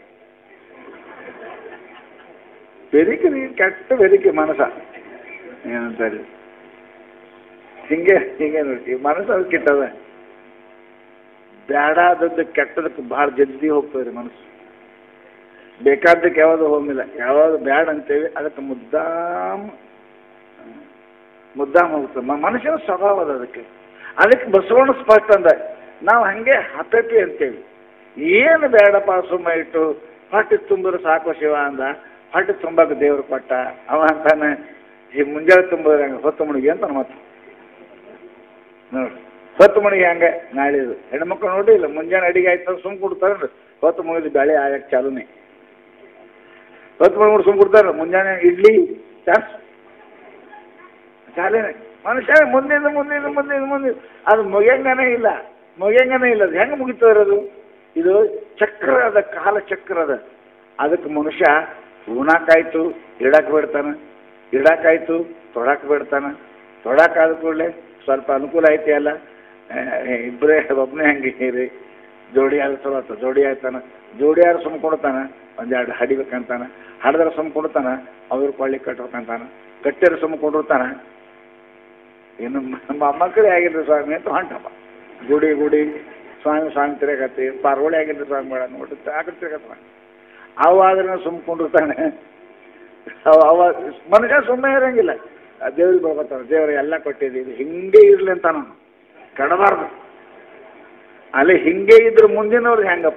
ಬೆರಿಕೆ ನೀ ಕೆಟ್ಟ ಬೆರಿಕೆ ಮನಸ ಏನಂತಾರೆ ಹಿಂಗೆ ಹಿಂಗೆ ನೋಡಿ ಈ ಮನಸ್ಸು ಅದು ಕೆಟ್ಟದ ಬೇಡಾದದ್ದು ಕೆಟ್ಟದಕ್ಕೆ ಭಾಳ ಜಲ್ದಿ ಹೋಗ್ತದೆ ರೀ ಮನಸ್ಸು ಬೇಕಾದ್ದಕ್ಕೆ ಯಾವುದು ಹೋಗಿಲ್ಲ ಯಾವುದು ಬ್ಯಾಡ ಅಂತೇವಿ ಅದಕ್ಕೆ ಮುದ್ದಾಮ್ ಮುದ್ದಾಮ್ ಹೋಗ್ತದೆ ಮ- ಮನುಷ್ಯನ ಸ್ವಭಾವ ಅದ ಅದಕ್ಕೆ ಅದಕ್ಕೆ ಬಸವಣ್ಣ ಸ್ಪಷ್ಟ ಅಂದ ನಾವು ಹಂಗೆ ಹತಪಿ ಅಂತೇವಿ ಏನು ಬೇಡಪ್ಪ ಸುಮ್ಮ ಇಟ್ಟು ಹೊಟ್ಟೆ ತುಂಬಿದ್ರೆ ಸಾಕು ಶಿವ ಅಂದ ಹೊಟ್ಟೆ ತುಂಬಕ್ಕೆ ದೇವ್ರು ಕೊಟ್ಟ ಅವ ಅಂತಾನೆ ಈ ಮುಂಜಾನೆ ತುಂಬಿದ್ರೆ ಹಂಗೆ ಹೊತ್ತು ಮುಣಿಗೆ ಅಂತ ಮತ್ತೆ ನೋಡಿ ಹೊತ್ತು ಮುಣಿಗೆ ಹಂಗೆ ನಾಳಿದು ಹೆಣ್ಮಕ್ಳು ನೋಡಿ ಇಲ್ಲ ಮುಂಜಾನೆ ಅಡಿಗೆ ಆಯ್ತು ಸುಮ್ ಕೊಡ್ತಾರೆ ಹೊತ್ತು ಮುಗಿದು ಬೆಳೆ ಆಗಕ್ಕೆ ಚಾಲುನೇ ಹೊತ್ತು ಮುಗಿದು ಸುಮ್ ಕೊಡ್ತಾರೆ ಮುಂಜಾನೆ ಇಡ್ಲಿ ಚಾಸ್ ಚಾಲೇನೆ ಮನುಷ್ಯ ಮುಂದಿಂದ ಮುಂದಿಂದ ಮುಂದಿಂದ ಮುಂದಿನ ಅದು ಮುಗಿಯಂಗನೇ ಇಲ್ಲ ಮುಗಿಯಂಗನೇ ಇಲ್ಲ ಅದು ಹೆಂಗೆ ಮುಗಿತದೆ ಇರೋದು ಇದು ಚಕ್ರ ಅದ ಕಾಲ ಚಕ್ರ ಅದ ಅದಕ್ಕೆ ಮನುಷ್ಯ ಉಣಾಕಾಯ್ತು ಇಡಕ್ಕೆ ಬಿಡ್ತಾನೆ ಇಡಾಕಾಯ್ತು ತೊಡಕ್ಕೆ ಬಿಡ್ತಾನೆ ತೊಡಕಾದ ಕೂಡಲೇ ಸ್ವಲ್ಪ ಅನುಕೂಲ ಐತಿ ಅಲ್ಲ ಆ, ಇಬ್ಬರೇ ಒಬ್ಬನೇ ಹಂಗೆ ರೀ ಜೋಡಿ ಆದ್ರೆ ಚಲೋ ಆತ ಜೋಡಿ ಆಯ್ತಾನ ಜೋಡಿ ಆದ್ರೆ ಸುಮ್ ಕೊಡ್ತಾನ ಒಂದೆರಡು ಹಡಿಬೇಕಂತಾನ ಹಡಿದ್ರೆ ಸುಮ್ ಕೊಡ್ತಾನ ಅವ್ರ ಕೊಳ್ಳಿ ಕಟ್ಬೇಕಂತಾನ ಕಟ್ಟಿದ್ರೆ ಸುಮ್ ಕೊಡಿರ್ತಾನ ಇನ್ನು ನಮ್ಮ ಮಕ್ಕಳೇ ಆಗಿಲ್ರಿ ಸ್ವಾಮಿ ಅಂತ ಹೊಂಟಪ್ಪ ಗುಡಿ ಗುಡಿ ಸ್ವಾಮಿ ಸ್ವಾಮಿ ತಿರುಗತ್ತಿ ಪಾರ್ವಳಿ ಆಗಿಲ್ರಿ ಸ್ವಾಮಿ ಬೇಡ ನೋಡಿ ಆಕಡೆ ತಿರುಗತ್ತ ಅವಾದ್ರೆ ಸುಮ್ ಕುಂಡಿರ್ತಾನೆ ಅವ ಅವ ಮನುಷ್ಯ ಸುಮ್ಮನೆ ಇರಂಗಿಲ್ಲ ದೇವ್ರಿಗೆ ಬರ್ಕೊತಾನೆ ದೇವ್ರ ಎಲ್ಲ ಕೊಟ್ಟಿದ್ದೀವಿ ಹಿಂಗೆ ಇರ್ಲಿ ಅಂತ ನಾನು ಕಡಬಾರ್ದು ಅಲ್ಲಿ ಹಿಂಗೆ ಇದ್ರೆ ಮುಂದಿನವ್ರು ಹೆಂಗಪ್ಪ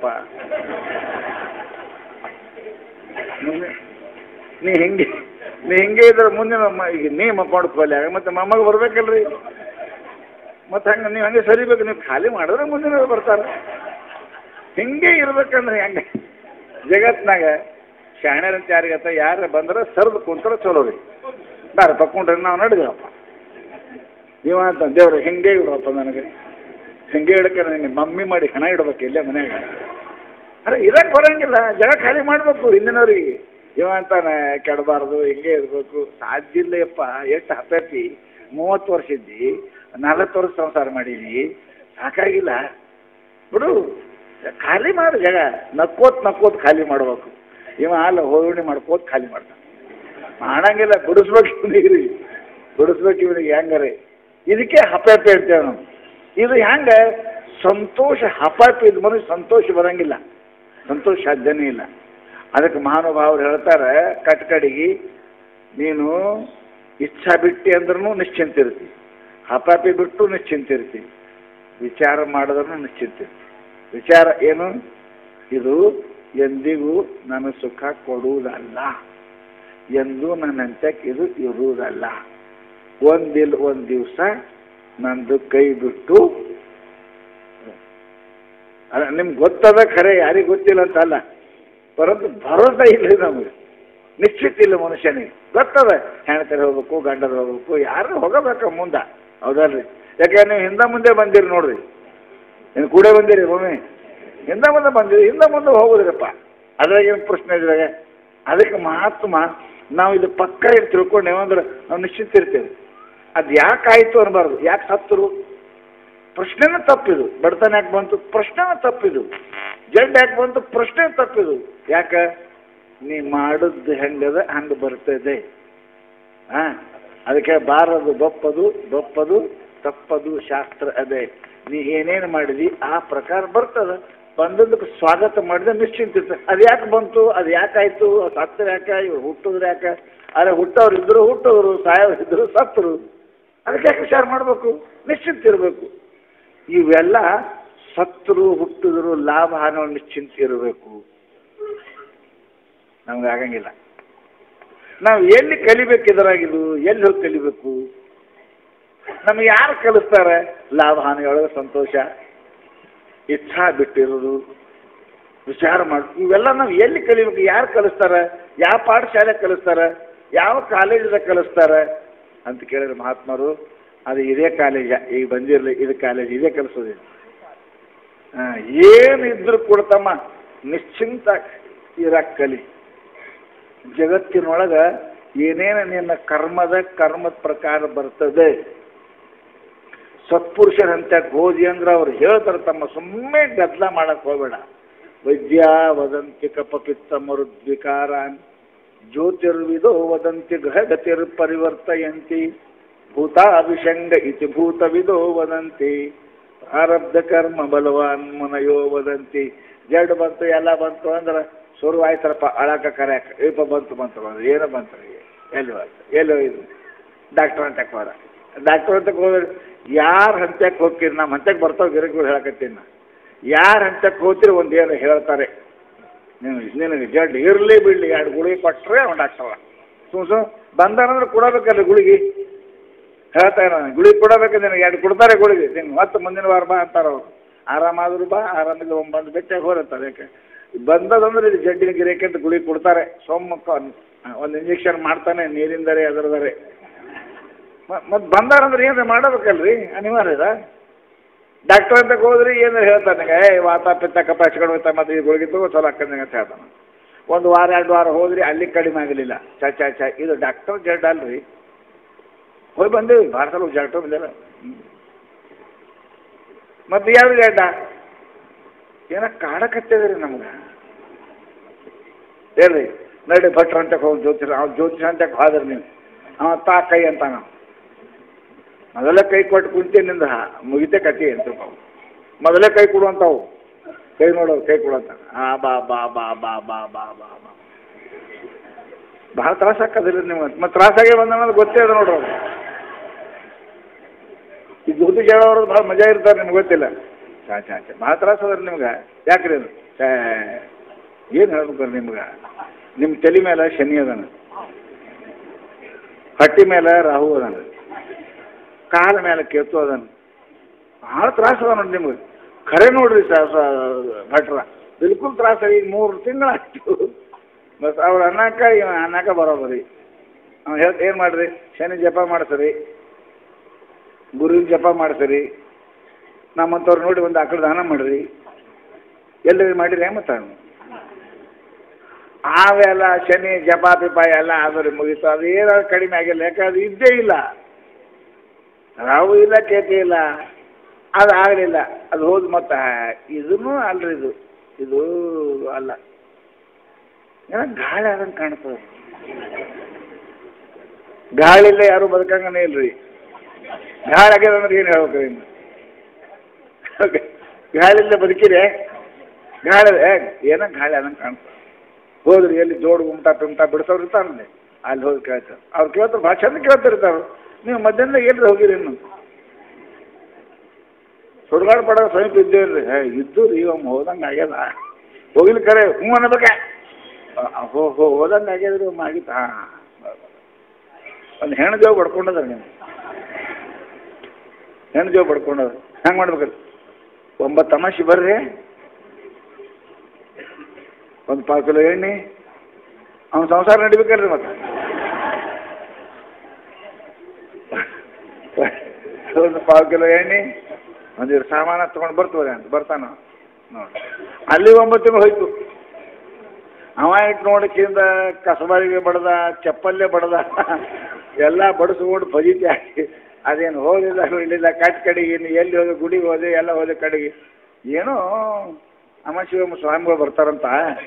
ಮುಂದೆ- ನೀ ಹಿಂಗೆ ನೀ ಹಿಂಗೆ ಇದ್ರೆ ಮುಂದಿನ ಮ- ಈಗ ನೀ ಮಕ್ಕೊಂಡು ಕೊಲೆ ಮತ್ತೆ ಮೊಮ್ಮಗ ಬರ್ಬೇಕಲ್ರಿ ಮತ್ತೆ ಹಂಗೆ ನೀವು ಹಂಗೆ ಸರಿಬೇಕು ನೀವು ಖಾಲಿ ಮಾಡಿದ್ರೆ ಮುಂದಿನವ್ರು ಬರ್ತಾರೆ ಹಿಂಗೆ ಇರ್ಬೇಕಂದ್ರೆ ಹೆಂಗೆ ಜಗತ್ನಾಗ ಶಾಣ್ಯರಂತ ಯಾರಿಗತ್ತ ಯಾರು ಬಂದ್ರೆ ಸರ್ದು ಕುಂತ್ರ ಚಲೋ ರೀ ಬಾರ ತಕೊಂಡ್ರೆ ನಾವು ನಡೆದೇವಪ್ಪ ಇವ ಅಂತ ದೇವ್ರು ಹಿಂಗೆ ಇಡಪ್ಪ ನನಗೆ ಹಿಂಗೆ ಇಡಕ್ಕೆ ನನಗೆ ಮಮ್ಮಿ ಮಾಡಿ ಹಣ ಇಡ್ಬೇಕು ಇಲ್ಲೇ ಮನ್ಯಾಗ ಅರೆ ಇದಕ್ಕೆ ಬರೋಂಗಿಲ್ಲ ಜಾಗ ಖಾಲಿ ಮಾಡಬೇಕು ಹಿಂದಿನವ್ರಿಗೆ ಇವ ಅಂತಾನೆ ಕೆಡಬಾರ್ದು ಹಿಂಗೆ ಇರಬೇಕು ಸಾಧ್ಯ ಇಲ್ಲಪ್ಪ ಎಷ್ಟು ಹತ್ತೈತಿ ಮೂವತ್ತು ವರ್ಷ ಇದ್ದಿ ನಲವತ್ತು ವರ್ಷ ಸಂಸಾರ ಮಾಡೀನಿ ಸಾಕಾಗಿಲ್ಲ ಬಿಡು ಖಾಲಿ ಮಾಡು ಜಾಗ ನಕ್ಕೋತ್ ನಕ್ಕೋತ್ ಖಾಲಿ ಮಾಡ್ಬೇಕು ಇವ ಅಲ್ಲ ಹೋಗಣಿ ಮಾಡ್ಕೋತ್ ಖಾಲಿ ಮಾಡ್ತಾನೆ ಮಾಡಂಗಿಲ್ಲ ಬಿಡಿಸ್ಬೇಕು ಇವನಿಗೆ ಬಿಡಿಸ್ಬೇಕು ಇವನಿಗೆ ಹೆಂಗಾರೆ ಇದಕ್ಕೆ ಹಪಾಪಿ ಅಂತೇವೆ ನಾವು ಇದು ಹೆಂಗೆ ಸಂತೋಷ ಹಪಾಪಿ ಇದು ಮನುಷ್ಯ ಸಂತೋಷ ಬರಂಗಿಲ್ಲ ಸಂತೋಷ ಸಾಧ್ಯನೇ ಇಲ್ಲ ಅದಕ್ಕೆ ಮಹಾನುಭಾವರು ಹೇಳ್ತಾರೆ ಕಟ್ಕಡಿಗೆ ನೀನು ಇಚ್ಛಾ ಬಿಟ್ಟಿ ಅಂದ್ರೂ ನಿಶ್ಚಿಂತ ಇರ್ತಿ ಹಪಾಪಿ ಬಿಟ್ಟು ನಿಶ್ಚಿಂತ ಇರ್ತಿ ವಿಚಾರ ಮಾಡಿದ್ರೂ ನಿಶ್ಚಿಂತ ಇರ್ತಿ ವಿಚಾರ ಏನು ಇದು ಎಂದಿಗೂ ನನ್ನ ಸುಖ ಕೊಡುವುದಲ್ಲ ಎಂದು ನನ್ನ ಅಂತ್ಯಕ್ಕೆ ಇದು ಇರುವುದಲ್ಲ ಒಂದಿಲ್ ಒಂದು ದಿವಸ ನಂದು ಕೈ ಬಿಟ್ಟು ಅಲ್ಲ ನಿಮ್ಗೆ ಗೊತ್ತದ ಖರೆ ಯಾರಿಗೆ ಗೊತ್ತಿಲ್ಲ ಅಂತ ಅಲ್ಲ ಪರಂತು ಭರೋಸೆ ಇಲ್ಲ ನಮಗೆ ನಿಶ್ಚಿತ ಇಲ್ಲ ಮನುಷ್ಯನಿಗೆ ಗೊತ್ತದ ಹೆಣ್ತಾರೆ ಹೋಗ್ಬೇಕು ಗಂಡದ ಹೋಗ್ಬೇಕು ಯಾರು ಹೋಗಬೇಕು ಮುಂದೆ ಹೌದಲ್ರಿ ಯಾಕೆ ನೀವು ಹಿಂದೆ ಮುಂದೆ ಬಂದಿರಿ ನೋಡ್ರಿ ಏನು ಕೂಡ ಬಂದಿರಿ ಒಮ್ಮೆ ಹಿಂದೆ ಮುಂದೆ ಬಂದಿರಿ ಹಿಂದೆ ಮುಂದೆ ಹೋಗೋದ್ರಪ್ಪ ಅದ್ರಾಗ ಏನು ಪ್ರಶ್ನೆ ಇದ್ರಾಗ ಅದಕ್ಕೆ ಮಹಾತ್ಮ ನಾವು ಇದು ಪಕ್ಕ ಇಟ್ಟು ತಿಳ್ಕೊಂಡೇವು ಅಂದ್ರೆ ನಾವು ನಿಶ್ಚಿತ ಇರ್ತೇವೆ ಅದು ಯಾಕೆ ಆಯಿತು ಅನ್ಬಾರ್ದು ಯಾಕೆ ಸತ್ತರು ಪ್ರಶ್ನೆನೇ ತಪ್ಪಿದು ಬಡತನ ಯಾಕೆ ಬಂತು ಪ್ರಶ್ನೆನೇ ತಪ್ಪಿದು ಜಡ್ ಯಾಕೆ ಬಂತು ಪ್ರಶ್ನೆ ತಪ್ಪಿದು ಯಾಕೆ ನೀ ಮಾಡಿದ್ದು ಹೆಂಗದ ಹಂಗೆ ಬರ್ತದೆ ಹಾಂ ಅದಕ್ಕೆ ಬಾರದು ಬಪ್ಪದು ಬಪ್ಪದು ತಪ್ಪದು ಶಾಸ್ತ್ರ ಅದೇ ನೀ ಏನೇನು ಮಾಡಿದಿ ಆ ಪ್ರಕಾರ ಬರ್ತದ ಬಂದದಕ್ಕೆ ಸ್ವಾಗತ ಮಾಡಿದ್ರೆ ನಿಶ್ಚಿಂತ ಇರ್ತದೆ ಅದು ಯಾಕೆ ಬಂತು ಅದು ಯಾಕಾಯ್ತು ಸತ್ತರು ಯಾಕೆ ಇವ್ರು ಹುಟ್ಟಿದ್ರು ಯಾಕೆ ಅರೆ ಹುಟ್ಟೋರು ಇದ್ರು ಹುಟ್ಟೋರು ಸಾಯೋರು ಇದ್ರು ಸತ್ತರು ಅದಕ್ಕೆ ಯಾಕೆ ವಿಚಾರ ಮಾಡಬೇಕು ನಿಶ್ಚಿಂತ ಇರಬೇಕು ಇವೆಲ್ಲ ಸತ್ತರು ಹುಟ್ಟಿದ್ರು ಲಾಭ ಹಾನೋ ನಿಶ್ಚಿಂತ ಇರಬೇಕು ನಮ್ಗೆ ಆಗಂಗಿಲ್ಲ ನಾವು ಎಲ್ಲಿ ಕಲಿಬೇಕು ಇದರಾಗಿದು ಎಲ್ಲಿ ಹೋಗಿ ಕಲಿಬೇಕು ನಮ್ಗೆ ಯಾರು ಕಲಿಸ್ತಾರೆ ಲಾಭ ಹಾನಿಯೊಳಗೆ ಸಂತೋಷ ಇಚ್ಛಾ ಬಿಟ್ಟಿರೋದು ವಿಚಾರ ಮಾಡಿ ಇವೆಲ್ಲ ನಾವು ಎಲ್ಲಿ ಕಲಿಬೇಕು ಯಾರು ಕಲಿಸ್ತಾರೆ ಯಾವ ಪಾಠಶಾಲೆ ಕಲಿಸ್ತಾರೆ ಯಾವ ಕಾಲೇಜದಾಗ ಕಲಿಸ್ತಾರೆ ಅಂತ ಕೇಳಿದ್ರೆ ಮಹಾತ್ಮರು ಅದು ಇದೇ ಕಾಲೇಜ ಈಗ ಬಂದಿರಲಿ ಇದು ಕಾಲೇಜ್ ಇದೇ ಕಲಿಸೋದಿಲ್ಲ ಹಾಂ ಏನು ಇದ್ರೂ ಕೂಡ ತಮ್ಮ ನಿಶ್ಚಿಂತ ಇರಕ್ಕೆ ಕಲಿ ಜಗತ್ತಿನೊಳಗೆ ಏನೇನು ನಿನ್ನ ಕರ್ಮದ ಕರ್ಮದ ಪ್ರಕಾರ ಬರ್ತದೆ ಸತ್ಪುರುಷರ ಅಂತ ಹೋದಿ ಅಂದ್ರೆ ಅವ್ರು ಹೇಳ್ತಾರೆ ತಮ್ಮ ಸುಮ್ಮನೆ ಗದ್ದಲ ಮಾಡಕ್ಕೆ ಹೋಗಬೇಡ ವೈದ್ಯ ವದಂತಿ ಕಪಪಿತ್ತ ಮರುದ್ವಿಕಾರಾನ್ ಜ್ಯೋತಿರ್ವಿದೋ ವದಂತಿ ಗ್ರಹಗತಿರ್ ಪರಿವರ್ತಯಂತಿ ಭೂತಾಭಿಷಂಗ ಇತಿ ಭೂತವಿದೋ ವದಂತಿ ಪ್ರಾರಬ್ಧ ಕರ್ಮ ಬಲವಾನ್ ಮುನಯೋ ವದಂತಿ ಜಡ್ ಬಂತು ಎಲ್ಲ ಬಂತು ಅಂದ್ರೆ ಶುರು ಆಯ್ತರಪ್ಪ ಅಳಕ ಕರ್ಯಾಕ ಏಪ ಬಂತು ಬಂತು ಬಂದು ಏನೋ ಬಂತು ಎಲ್ಲಿ ಬಂತು ಎಲ್ಲಿ ಹೋಯ್ತು ಡಾಕ್ಟರ್ ಅಂತಕ್ಕೆ ಹೋದ ಡಾಕ್ಟರ್ ಅಂತಕ್ಕೆ ಹೋದ್ರೆ ಯಾರ ಹಂತಕ್ಕೆ ಹೋಗ್ತೀರಿ ನಮ್ಮ ಹಂತಕ್ಕೆ ಬರ್ತಾವೆ ಗಿರಗಳು ಹೇಳಕತ್ತೀನಿ ನಾ ಯಾರ ಹಂತಕ್ಕೆ ಹೋಗ್ತೀರಿ ಒಂದು ಏನು ಹೇಳ್ತಾರೆ ನೀವು ನಿನಗೆ ಜಡ್ ಇರಲಿ ಬಿಡಲಿ ಎರಡು ಗುಳಿಗೆ ಕೊಟ್ಟರೆ ಅವ್ನು ಡಾಕ್ಟರ್ ಸುಮ್ ಸುಮ್ ಬಂದಾನಂದ್ರೆ ಕೊಡಬೇಕಲ್ಲ ಗುಳಿಗೆ ಹೇಳ್ತಾರೆ ನಾನು ಗುಳಿಗೆ ಕೊಡಬೇಕು ನಿನಗೆ ಎರಡು ಕೊಡ್ತಾರೆ ಗುಳಿಗೆ ನಿಂಗೆ ಮತ್ತೆ ಮುಂದಿನ ವಾರ ಬಾ ಅಂತಾರೆ ಅವ್ರು ಆರಾಮಾದ್ರು ಬಾ ಆರಾಮಿಲ್ಲ ಒಮ್ಮೆ ಬಂದು ಬೆಟ್ಟಾಗಿ ಹೋರಂತಾರೆ ಯಾಕೆ ಬಂದದಂದ್ರೆ ಇದು ಜಡ್ಡಿನ ಗಿರಕ್ಕೆ ಅಂತ ಗುಳಿಗೆ ಕೊಡ್ತಾರೆ ಸೋಮಕ್ಕ ಒಂದು ಇಂಜೆಕ್ಷನ್ ಮಾಡ್ತಾನೆ ನೀರಿಂದರೆ ಅದರದರೆ ಮತ್ತು ಬಂದಾರಂದ್ರೆ ಏನು ಮಾಡಬೇಕಲ್ರಿ ಅನಿವಾರ್ಯ ಇದೆ ಡಾಕ್ಟರ್ ಅಂತ ಹೋದ್ರಿ ಏನಾರು ಹೇಳ್ತಾನೆ ನನಗೆ ಏ ವಾತ ಪಿತ್ತ ಕಪ ಹಚ್ಕೊಂಡು ಹೋಗ್ತಾ ಮತ್ತೆ ಈ ಗುಳಿಗೆ ತಗೋ ಚಲೋ ಹಾಕಂದಂಗೆ ಅಂತ ಹೇಳ್ತಾನೆ ಒಂದು ವಾರ ಎರಡು ವಾರ ಹೋದ್ರಿ ಅಲ್ಲಿ ಕಡಿಮೆ ಆಗಲಿಲ್ಲ ಚ ಚ ಚ ಇದು ಡಾಕ್ಟರ್ ಜಡ್ ಅಲ್ರಿ ಹೋಗಿ ಬಂದೇವಿ ಭಾಳ ಸಲ ಡಾಕ್ಟರ್ ಬಂದಿಲ್ಲ ಮತ್ತೆ ಯಾರು ಜಡ್ಡ ಏನ ಕಾಡಕತ್ತಿದ್ರಿ ನಮ್ಗೆ ಹೇಳ್ರಿ ನಡಿ ಭಟ್ರ ಅಂತ ಹೋಗಿ ಜ್ಯೋತಿಷ ಅವ್ನು ಜ್ಯೋತಿಷ ಅಂತ ಹೋದ್ರಿ ನೀವು ಅವ ತಾ ಕೈ ಅಂತ ನಾವು ಮೊದಲೇ ಕೈ ಕೊಟ್ಟು ಕುಂತಿನಿಂದ ಮುಗಿತೆ ಕತಿ ಅಂತ ನಾವು ಮೊದಲೇ ಕೈ ಕೊಡುವಂಥವು ಕೈ ನೋಡೋದು ಕೈ ಕೊಡುವಂತ ಆ ಬಾ ಬಾ ಬಾ ಬಾ ಬಾ ಬಾ ಬಾ ಬಾ ಭಾಳ ತ್ರಾಸ ಆಕ್ಕದಿಲ್ಲ ನಿಮ್ಗೆ ಮತ್ತೆ ತ್ರಾಸಾಗೆ ಬಂದ ಅನ್ನೋದು ಗೊತ್ತೇ ಅದ ನೋಡ್ರಿ ಅವ್ರು ಈ ಜ್ಯೋತಿಷ್ ಹೇಳೋರು ಭಾಳ ಮಜಾ ಇರ್ತಾರೆ ನಿಮ್ಗೆ ಗೊತ್ತಿಲ್ಲ ಚಾ ಚಾ ಚಾ ಭಾಳ ತ್ರಾಸ ಅದ ನಿಮ್ಗೆ ಯಾಕ್ರಿ ಅದು ಛೇ ಏನು ಹೇಳ್ಬೇಕು ನಿಮ್ಗೆ ನಿಮ್ಮ ತಲೆ ಮೇಲೆ ಶನಿ ಅದಾನ ಹಟ್ಟಿ ಮೇಲೆ ರಾಹು ಅದಾನ ಕಾಲ ಮೇಲೆ ಕೇತು ಅದಾನ ಭಾಳ ತ್ರಾಸ ಅದ ನೋಡಿ ನಿಮ್ಗೆ ಖರೆ ನೋಡ್ರಿ ಸ ಸ- ಭಟ್ರ ಬಿಲ್ಕುಲ್ ತ್ರಾಸ ಈಗ ಮೂರು ತಿಂಗಳಾಯ್ತು ಬಸ್ ಅವ್ರು ಅನ್ನಕ್ಕ ಇವ ಅನ್ನಕ್ಕ ಬರೋಬರಿ ಅವ್ನು ಹೇಳ್ತ ಏನು ಮಾಡ್ರಿ ಶನಿ ಜಪ ಮಾಡ್ಸರಿ ಗುರುವಿನ ಜಪ ಮಾಡ್ಸರಿ ನಮ್ಮಂಥವ್ರು ನೋಡಿ ಒಂದು ಆಕಳ ದಾನ ಮಾಡ್ರಿ ಎಲ್ಲರಿ ಮಾಡಿರಿ ಮತ್ತೆ ಅವೆಲ್ಲ ಶನಿ ಜಪ ಪಿಪ ಎಲ್ಲ ಆದ್ರೆ ಮುಗೀತು ಅದು ಏನಾದ್ರು ಕಡಿಮೆ ಆಗಿಲ್ಲ ಯಾಕೆ ಅದು ಇದ್ದೇ ಇಲ್ಲ ರಾವು ಇಲ್ಲ ಕೇತಿ ಇಲ್ಲ ಅದು ಆಗಲಿಲ್ಲ ಅದು ಹೋದ್ ಮತ್ತೆ ಇದೂ ಅಲ್ರಿ ಇದು ಇದು ಅಲ್ಲ ಏನೋ ಗಾಳಿ ಆದಂಗೆ ಕಾಣ್ತದೆ ಗಾಳಿ ಇಲ್ಲ ಯಾರು ಬದುಕಂಗನೇ ಇಲ್ರಿ ಗಾಳಿ ಆಗ್ಯದ ಅಂದ್ರೆ ಏನು ಹೇಳ್ಬೇಕು ಇನ್ನು ಗಾಳಿ ಇಲ್ಲ ಬದುಕಿದೆ ಗಾಳಿ ಏ, ಏನೋ ಗಾಳಿ ಆದಂಗೆ ಕಾಣ್ತದೆ ಹೋದ್ರಿ ಎಲ್ಲಿ ಜೋಡು ಗುಮ್ಟ ಪಿಮ್ಟ ಬಿಡಿಸೋರು ಇರ್ತಾರಲ್ಲ ಅಲ್ಲಿ ಹೋಗಿ ಕೇಳ್ತಾರೆ ಅವ್ರು ಕೇಳ್ತಾರೆ ಭಾಳ ಚಂದ ಕೇಳ್ತಿರ್ತಾರೆ ನೀವು ಮಧ್ಯಾಹ್ನ ಎಲ್ಲಿ ಹೋಗಿರಿ ಇನ್ನು ಸುಡುಗಾಡು ಪಡ ಸಮೀಪ ಇದ್ದೇವ್ರಿ ಏ ಇದ್ದು ರೀ ಒಮ್ಮೆ ಹೋದಂಗೆ ಆಗ್ಯದ ಹೋಗಿಲ್ಲ ಕರೆ ಹ್ಞೂ ಅನ್ನಬೇಕೆ ಹೋ ಹೋ ಹೋದಂಗೆ ಆಗ್ಯದ್ರಿ ಒಮ್ಮೆ ಆಗಿತ್ತು ಹಾಂ ಒಂದು ಹೆಣ್ಣು ಜೋಗ ಬಡ್ಕೊಂಡದ ನೀವು ಹೆಣ್ಣು ಜೋಗ ಬಡ್ಕೊಂಡದ ಹೆಂಗೆ ಮಾಡ್ಬೇಕಲ್ಲ ಒಂಬತ್ತು ತಮಾಷೆ ಬರ್ರಿ ಒಂದು ಪಾವು ಕಿಲೋ ಎಣ್ಣೆ ಅವ್ನ ಸಂಸಾರ ನಡಿಬೇಕಲ್ರಿ ಮತ್ತೆ ಒಂದು ಪಾವು ಕಿಲೋ ಎಣ್ಣೆ ಒಂದಿರು ಸಾಮಾನು ತೊಗೊಂಡು ಬರ್ತವ್ರಿ ಅಂತ ಬರ್ತಾನ ನೋಡಿ ಅಲ್ಲಿ ಒಂಬತ್ತು ತಿಂಗಳು ಹೋಯ್ತು ಅವ ಇಟ್ಟು ನೋಡಕ್ಕಿಂದ ಕಸಬಾರಿಗೆ ಬಡ್ದ ಚಪ್ಪಲ್ಲೇ ಬಡ್ದ ಎಲ್ಲ ಬಡಿಸ್ಕೊಂಡು ಫಜೀತಿ ಹಾಕಿ ಅದೇನು ಹೋಗಿಲ್ಲ ಇಲ್ಲಿಲ್ಲ ಕಟ್ ಕಡೆಗೆ ಇನ್ನು ಎಲ್ಲಿ ಹೋದೆ ಗುಡಿಗೆ ಹೋದೆ ಎಲ್ಲ ಹೋದೆ ಕಡೆಗೆ ಏನೋ ಅಮ್ಮ ಶಿವಮ್ಮ ಸ್ವಾಮಿಗಳು ಬರ್ತಾರಂತ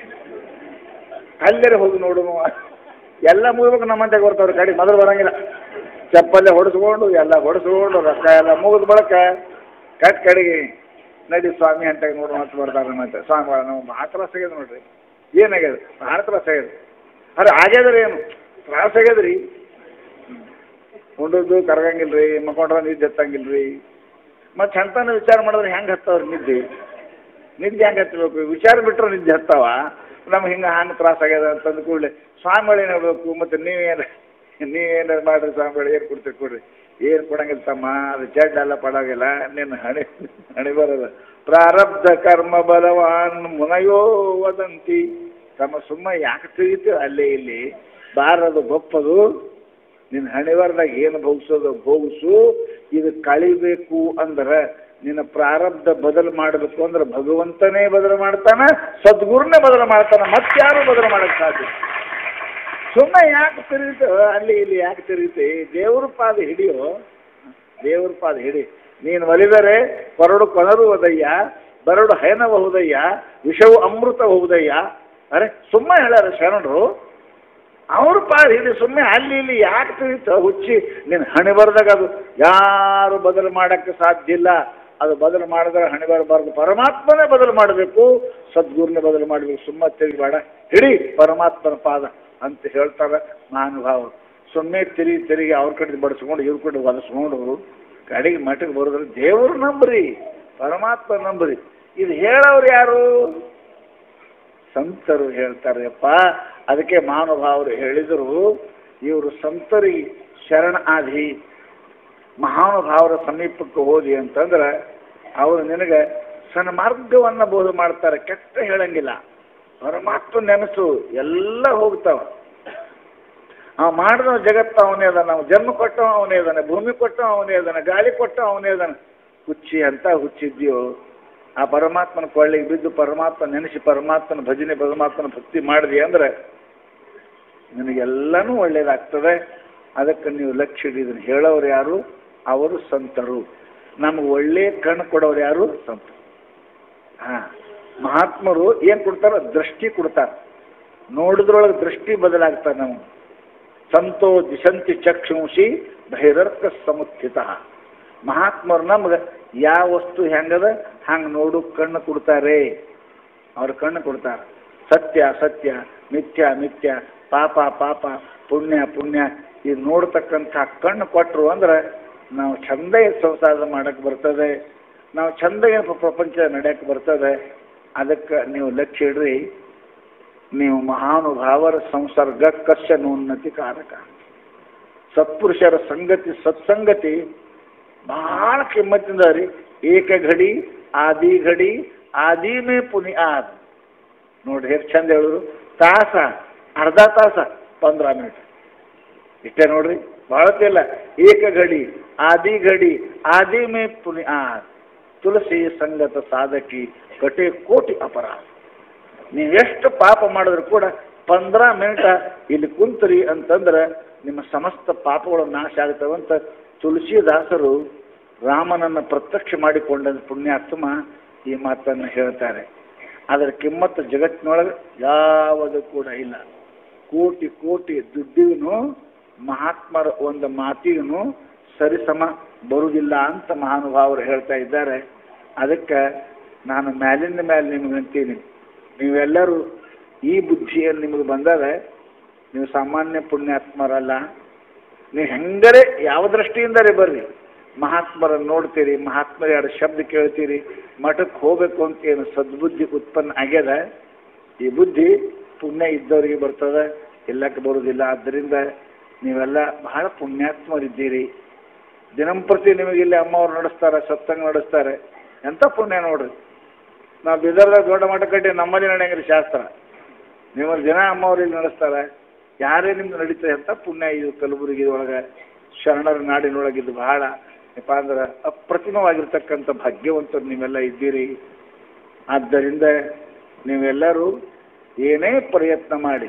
ಅಲ್ಲೇ ಹೋಗಿ ನೋಡು ಎಲ್ಲ ಮುಗಿಬೇಕು ನಮ್ಮಂತೆ ಬರ್ತಾವ್ರೆ ಕಡೆ ಮೊದಲು ಬರಂಗಿಲ್ಲ ಚಪ್ಪಲ್ಲೇ ಹೊಡೆಸ್ಕೊಂಡು ಎಲ್ಲ ಹೊಡೆಸ್ಕೊಂಡು ರೊಕ್ಕ ಎಲ್ಲ ಮುಗಿದ ಬಳಕ ಕಟ್ ಕಡೆಗೆ ನಡಿ ಸ್ವಾಮಿ ಅಂತ ನೋಡು ಮತ್ತೆ ಬರ್ತಾರೆ ಮತ್ತೆ ಸ್ವಾಮಿಗಳ ನಾವು ಭಾಳ ತ್ರಾಸ ಆಗ್ಯದ ನೋಡ್ರಿ ಏನಾಗ್ಯದ ಭಾಳ ತ್ರಾಸ ಆಗ್ಯದ ಅರೆ ಆಗ್ಯದ್ರಿ ಏನು ತ್ರಾಸ ಆಗ್ಯದ್ರಿ ಉಂಡದ್ದು ಕರಗಂಗಿಲ್ಲ ರೀ ಮಕ್ಕೊಂಡ್ರ ನಿದ್ದೆ ಹತ್ತಂಗಿಲ್ಲ ರೀ ಮತ್ತು ಚಂತನ ವಿಚಾರ ಮಾಡಿದ್ರೆ ಹೆಂಗೆ ಹತ್ತವ್ರಿ ನಿದ್ದೆ ನಿದ್ದೆ ಹೆಂಗೆ ಹತ್ತಬೇಕು ವಿಚಾರ ಬಿಟ್ರೆ ನಿದ್ದೆ ಹತ್ತಾವ ನಮ್ಗೆ ಹಿಂಗೆ ಹಂಗೆ ತ್ರಾಸ ಆಗ್ಯದ ಅಂತಂದು ಕೂಡಲೇ ಸ್ವಾಮಿಗಳು ಏನು ಹೇಳ್ಬೇಕು ಮತ್ತು ನೀವೇನು ನೀವೇನಾರು ಮಾಡಿರಿ ಸ್ವಾಮಿಗಳು ಏನು ಕೊಡ್ತೀರಿ ಕೊಡ್ರಿ ಏನು ಕೊಡಂಗಿಲ್ಲ ತಮ್ಮ ಅದು ಜಡ್ ಎಲ್ಲ ಪಡೋಗಿಲ್ಲ ನಿನ್ನ ಹಣೆ ಹಣೆ ಬರೋದು ಪ್ರಾರಬ್ಧ ಕರ್ಮ ಬಲವಾನ್ ಮುನಯೋ ವದಂತಿ ತಮ್ಮ ಸುಮ್ಮ ಯಾಕೆ ತಿಳಿತು ಅಲ್ಲೇ ಇಲ್ಲಿ ಬಾರದು ಗೊಪ್ಪದು ನಿನ್ನ ಹಣೆವರ್ದಾಗ ಏನು ಭೋಗಿಸೋದು ಭೋಗಿಸು ಇದು ಕಳಿಬೇಕು ಅಂದ್ರೆ ನಿನ್ನ ಪ್ರಾರಬ್ಧ ಬದಲು ಮಾಡಬೇಕು ಅಂದ್ರೆ ಭಗವಂತನೇ ಬದಲು ಮಾಡ್ತಾನ ಸದ್ಗುರುನೇ ಬದಲು ಮಾಡ್ತಾನ ಮತ್ತಾರು ಬದಲು ಮಾಡಕ್ಕೆ ಸಾಧ್ಯ ಸುಮ್ಮನೆ ಯಾಕೆ ತಿರುಗಿತು ಅಲ್ಲಿ ಇಲ್ಲಿ ಯಾಕೆ ತಿರುಗಿತಿ ದೇವ್ರ ಪಾದ ಹಿಡಿಯೋ ದೇವ್ರ ಪಾದ ಹಿಡಿ ನೀನು ಒಲಿದರೆ ಕೊರಡು ಕೊನರು ಹೋದಯ್ಯ ಬರಡು ಹಯನಬಹುದಯ್ಯ ವಿಷವು ಅಮೃತ ಹೋದಯ್ಯ ಅರೆ ಸುಮ್ಮನೆ ಹೇಳ್ಯಾರ ಶರಣರು ಅವ್ರ ಪಾದ ಹಿಡಿ ಸುಮ್ಮನೆ ಅಲ್ಲಿ ಇಲ್ಲಿ ಯಾಕೆ ತಿಳಿತ ಹುಚ್ಚಿ ನಿನ್ನ ಹಣೆ ಬರ್ದಾಗ ಅದು ಯಾರು ಬದಲು ಮಾಡಕ್ಕೆ ಸಾಧ್ಯ ಇಲ್ಲ ಅದು ಬದಲು ಮಾಡಿದ್ರೆ ಹಣೆ ಬರಬಾರ್ದು ಪರಮಾತ್ಮನೇ ಬದಲು ಮಾಡಬೇಕು ಸದ್ಗುರುನೇ ಬದಲು ಮಾಡಬೇಕು ಸುಮ್ಮ ತಿರುಗಬೇಡ ಹಿಡಿ ಪರಮಾತ್ಮನ ಪಾದ ಅಂತ ಹೇಳ್ತಾರೆ ಮಹಾನುಭಾವರು ಸುಮ್ಮನೆ ತಿರುಗಿ ತಿರುಗಿ ಅವ್ರ ಕಡೆ ಬಡಿಸ್ಕೊಂಡು ಇವ್ರ ಕಡೆ ಹೊಲಿಸ್ಕೊಂಡು ಕಡೆಗೆ ಮಠಕ್ಕೆ ಬರೋದ್ರೆ ದೇವ್ರು ನಂಬ್ರಿ ಪರಮಾತ್ಮ ನಂಬ್ರಿ ಇದು ಹೇಳೋರು ಯಾರು ಸಂತರು ಹೇಳ್ತಾರೆಪ್ಪ ಅದಕ್ಕೆ ಮಹಾನುಭಾವರು ಹೇಳಿದರು ಇವರು ಸಂತರಿಗೆ ಶರಣ ಆದಿ ಮಹಾನುಭಾವರ ಸಮೀಪಕ್ಕೆ ಹೋದಿ ಅಂತಂದ್ರೆ ಅವರು ನಿನಗೆ ಸನ್ಮಾರ್ಗವನ್ನು ಬೋಧ ಮಾಡ್ತಾರೆ ಕೆಟ್ಟ ಹೇಳಂಗಿಲ್ಲ ಪರಮಾತ್ಮ ನೆನಸು ಎಲ್ಲ ಹೋಗ್ತಾವ ಅವ ಮಾಡಿದ ಜಗತ್ತು ಅವನೇ ಅದಾನ ನಾವು ಜನ್ಮ ಕೊಟ್ಟವ ಅವನೇ ಅದಾನೆ ಭೂಮಿ ಕೊಟ್ಟವ ಅವನೇ ಅದಾನೆ ಗಾಳಿ ಕೊಟ್ಟವ ಅವನೇ ಅದಾನೆ ಹುಚ್ಚಿ ಅಂತ ಹುಚ್ಚಿದ್ಯೋ ಆ ಪರಮಾತ್ಮನ ಕೊಳ್ಳಿಗೆ ಬಿದ್ದು ಪರಮಾತ್ಮ ನೆನೆಸಿ ಪರಮಾತ್ಮನ ಭಜನೆ ಪರಮಾತ್ಮನ ಭಕ್ತಿ ಮಾಡಿದಿ ಅಂದ್ರೆ ನಿನಗೆಲ್ಲನೂ ಒಳ್ಳೇದಾಗ್ತದೆ ಅದಕ್ಕೆ ನೀವು ಲಕ್ಷ್ಯ ಇಡಿ ಇದನ್ನು ಹೇಳೋರು ಯಾರು ಅವರು ಸಂತರು ನಮ್ಗೆ ಒಳ್ಳೆ ಕಣ್ಣು ಕೊಡೋರು ಯಾರು ಸಂತರು ಹಾಂ ಮಹಾತ್ಮರು ಏನು ಕೊಡ್ತಾರ ದೃಷ್ಟಿ ಕೊಡ್ತಾರೆ ನೋಡಿದ್ರೊಳಗೆ ದೃಷ್ಟಿ ಬದಲಾಗ್ತಾರೆ ನಾವು ಸಂತೋ ದಿಶಂತಿ ಚಕ್ಷುಂಷಿ ಭೈರರ್ಕ ಸಮುತ್ಥಿತ ಮಹಾತ್ಮರು ನಮ್ಗೆ ಯಾವ ವಸ್ತು ಹೆಂಗದ ಹಂಗೆ ನೋಡು ಕಣ್ಣು ಕೊಡ್ತಾರೆ ಅವ್ರ ಕಣ್ಣು ಕೊಡ್ತಾರೆ ಸತ್ಯ ಸತ್ಯ ಮಿಥ್ಯ ಮಿಥ್ಯ ಪಾಪ ಪಾಪ ಪುಣ್ಯ ಪುಣ್ಯ ಇದು ನೋಡ್ತಕ್ಕಂಥ ಕಣ್ಣು ಕೊಟ್ಟರು ಅಂದ್ರೆ ನಾವು ಚಂದ ಸಂಸಾರ ಮಾಡಕ್ಕೆ ಬರ್ತದೆ ನಾವು ಚಂದ ಪ್ರಪಂಚ ನಡೆಯಕ್ಕೆ ಬರ್ತದೆ ಅದಕ್ಕೆ ನೀವು ಲಕ್ಷ್ಯ ಇಡ್ರಿ ನೀವು ಮಹಾನುಭಾವರ ಸಂಸರ್ಗ ಕಶ್ಯನೋನ್ನತಿ ಕಾರಕ ಸತ್ಪುರುಷರ ಸಂಗತಿ ಸತ್ಸಂಗತಿ ಬಹಳ ಕಿಮ್ಮತ್ತಿಂದ ರೀ ಏಕ ಘಡಿ ಆದಿ ಘಡಿ ಆದಿ ಮೇ ಪುನಿ ಆದ್ ನೋಡ್ರಿ ಎಷ್ಟು ಚಂದ ಹೇಳಿದ್ರು ತಾಸ ಅರ್ಧ ತಾಸ ಪಂದ್ರ ಮಿನಿಟ್ ಇಷ್ಟೇ ನೋಡ್ರಿ ಬಹಳತ್ತಿಲ್ಲ ಏಕ ಘಡಿ ಆದಿ ಘಡಿ ಆದಿ ಮೇ ಪುನಿ ಆದ್ ತುಳಸಿ ಸಂಗತ ಸಾಧಕಿ ಕಟೆ ಕೋಟಿ ಅಪರಾಧ ನೀವೆಷ್ಟು ಪಾಪ ಮಾಡಿದ್ರು ಕೂಡ ಪಂದ್ರ ಮಿನಿಟ ಇಲ್ಲಿ ಕುಂತ್ರಿ ಅಂತಂದ್ರೆ ನಿಮ್ಮ ಸಮಸ್ತ ಪಾಪಗಳು ನಾಶ ಆಗ್ತವಂತ ತುಳಸಿದಾಸರು ರಾಮನನ್ನು ಪ್ರತ್ಯಕ್ಷ ಮಾಡಿಕೊಂಡ ಪುಣ್ಯಾತ್ಮ ಈ ಮಾತನ್ನು ಹೇಳ್ತಾರೆ ಅದರ ಕಿಮ್ಮತ್ತು ಜಗತ್ತಿನೊಳಗೆ ಯಾವುದು ಕೂಡ ಇಲ್ಲ ಕೋಟಿ ಕೋಟಿ ದುಡ್ಡಿಗೂ ಮಹಾತ್ಮರ ಒಂದು ಮಾತಿಗೂ ಸರಿಸಮ ಬರುವುದಿಲ್ಲ ಅಂತ ಮಹಾನುಭಾವರು ಹೇಳ್ತಾ ಇದ್ದಾರೆ ಅದಕ್ಕೆ ನಾನು ಮ್ಯಾಲಿಂದ ಮೇಲೆ ನಿಮಗೆ ಅಂತೀನಿ ನೀವೆಲ್ಲರೂ ಈ ಬುದ್ಧಿಯಲ್ಲಿ ನಿಮಗೆ ಬಂದರೆ ನೀವು ಸಾಮಾನ್ಯ ಪುಣ್ಯಾತ್ಮರಲ್ಲ ನೀವು ಹೆಂಗರೆ ಯಾವ ದೃಷ್ಟಿಯಿಂದಲೇ ಬರ್ರಿ ಮಹಾತ್ಮರನ್ನು ನೋಡ್ತೀರಿ ಮಹಾತ್ಮರ ಎರಡು ಶಬ್ದ ಕೇಳ್ತೀರಿ ಮಠಕ್ಕೆ ಹೋಗಬೇಕು ಅಂತ ಏನು ಸದ್ಬುದ್ಧಿ ಉತ್ಪನ್ನ ಆಗ್ಯದ ಈ ಬುದ್ಧಿ ಪುಣ್ಯ ಇದ್ದವರಿಗೆ ಬರ್ತದೆ ಎಲ್ಲಕ್ಕೆ ಬರೋದಿಲ್ಲ ಆದ್ದರಿಂದ ನೀವೆಲ್ಲ ಬಹಳ ಪುಣ್ಯಾತ್ಮರಿದ್ದೀರಿ ದಿನಂಪ್ರತಿ ನಿಮಗೆ ಇಲ್ಲಿ ಅಮ್ಮವ್ರು ನಡೆಸ್ತಾರೆ ಸತ್ಸಂಗ ನಡೆಸ್ತಾರೆ ಎಂಥ ಪುಣ್ಯ ನೋಡ್ರಿ ನಾವು ಬಿದರ್ದಾಗ ದೊಡ್ಡ ಮಠ ಕಟ್ಟಿ ನಮ್ಮಲ್ಲಿ ನಡೆಯಂಗಿಲ್ಲ ಶಾಸ್ತ್ರ ನಿಮ್ಮಲ್ಲಿ ಜನ ಅಮ್ಮವ್ರು ಇಲ್ಲಿ ನಡೆಸ್ತಾರೆ ಯಾರೇ ನಿಮ್ದು ನಡೀತದೆ ಅಂತ ಪುಣ್ಯ ಇದು ಕಲಬುರಗಿ ಒಳಗೆ ಶರಣರ ನಾಡಿನೊಳಗಿದ್ದು ಬಹಳ ಏನಪ್ಪ ಅಂದ್ರೆ ಅಪ್ರತಿಮವಾಗಿರ್ತಕ್ಕಂಥ ಭಾಗ್ಯವಂತರು ನೀವೆಲ್ಲ ಇದ್ದೀರಿ ಆದ್ದರಿಂದ ನೀವೆಲ್ಲರೂ ಏನೇ ಪ್ರಯತ್ನ ಮಾಡಿ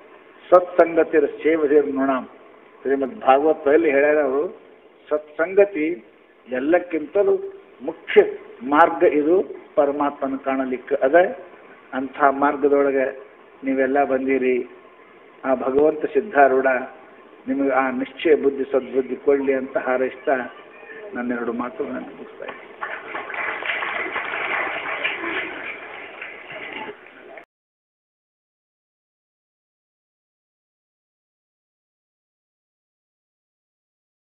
ಸತ್ಸಂಗತಿರ ಸೇವದಿರ್ ನುಣಾಂ ಶ್ರೀಮದ್ ಭಾಗವತದಲ್ಲಿ ಹೇಳ್ಯಾರ ಅವರು ಸತ್ಸಂಗತಿ ಎಲ್ಲಕ್ಕಿಂತಲೂ ಮುಖ್ಯ ಮಾರ್ಗ ಇದು ಪರಮಾತ್ಮನ ಕಾಣಲಿಕ್ಕೆ ಅದ ಅಂಥ ಮಾರ್ಗದೊಳಗೆ ನೀವೆಲ್ಲ ಬಂದಿರಿ ಆ ಭಗವಂತ ಸಿದ್ಧಾರೂಢ ನಿಮಗೆ ಆ ನಿಶ್ಚಯ ಬುದ್ಧಿ ಸದ್ಬುದ್ಧಿ ಕೊಡಲಿ ಅಂತ ಹಾರೈಸ್ತಾ ನನ್ನೆರಡು ಮಾತು ನಾನು ಮುಗಿಸ್ತಾ ಇದ್ದೀನಿ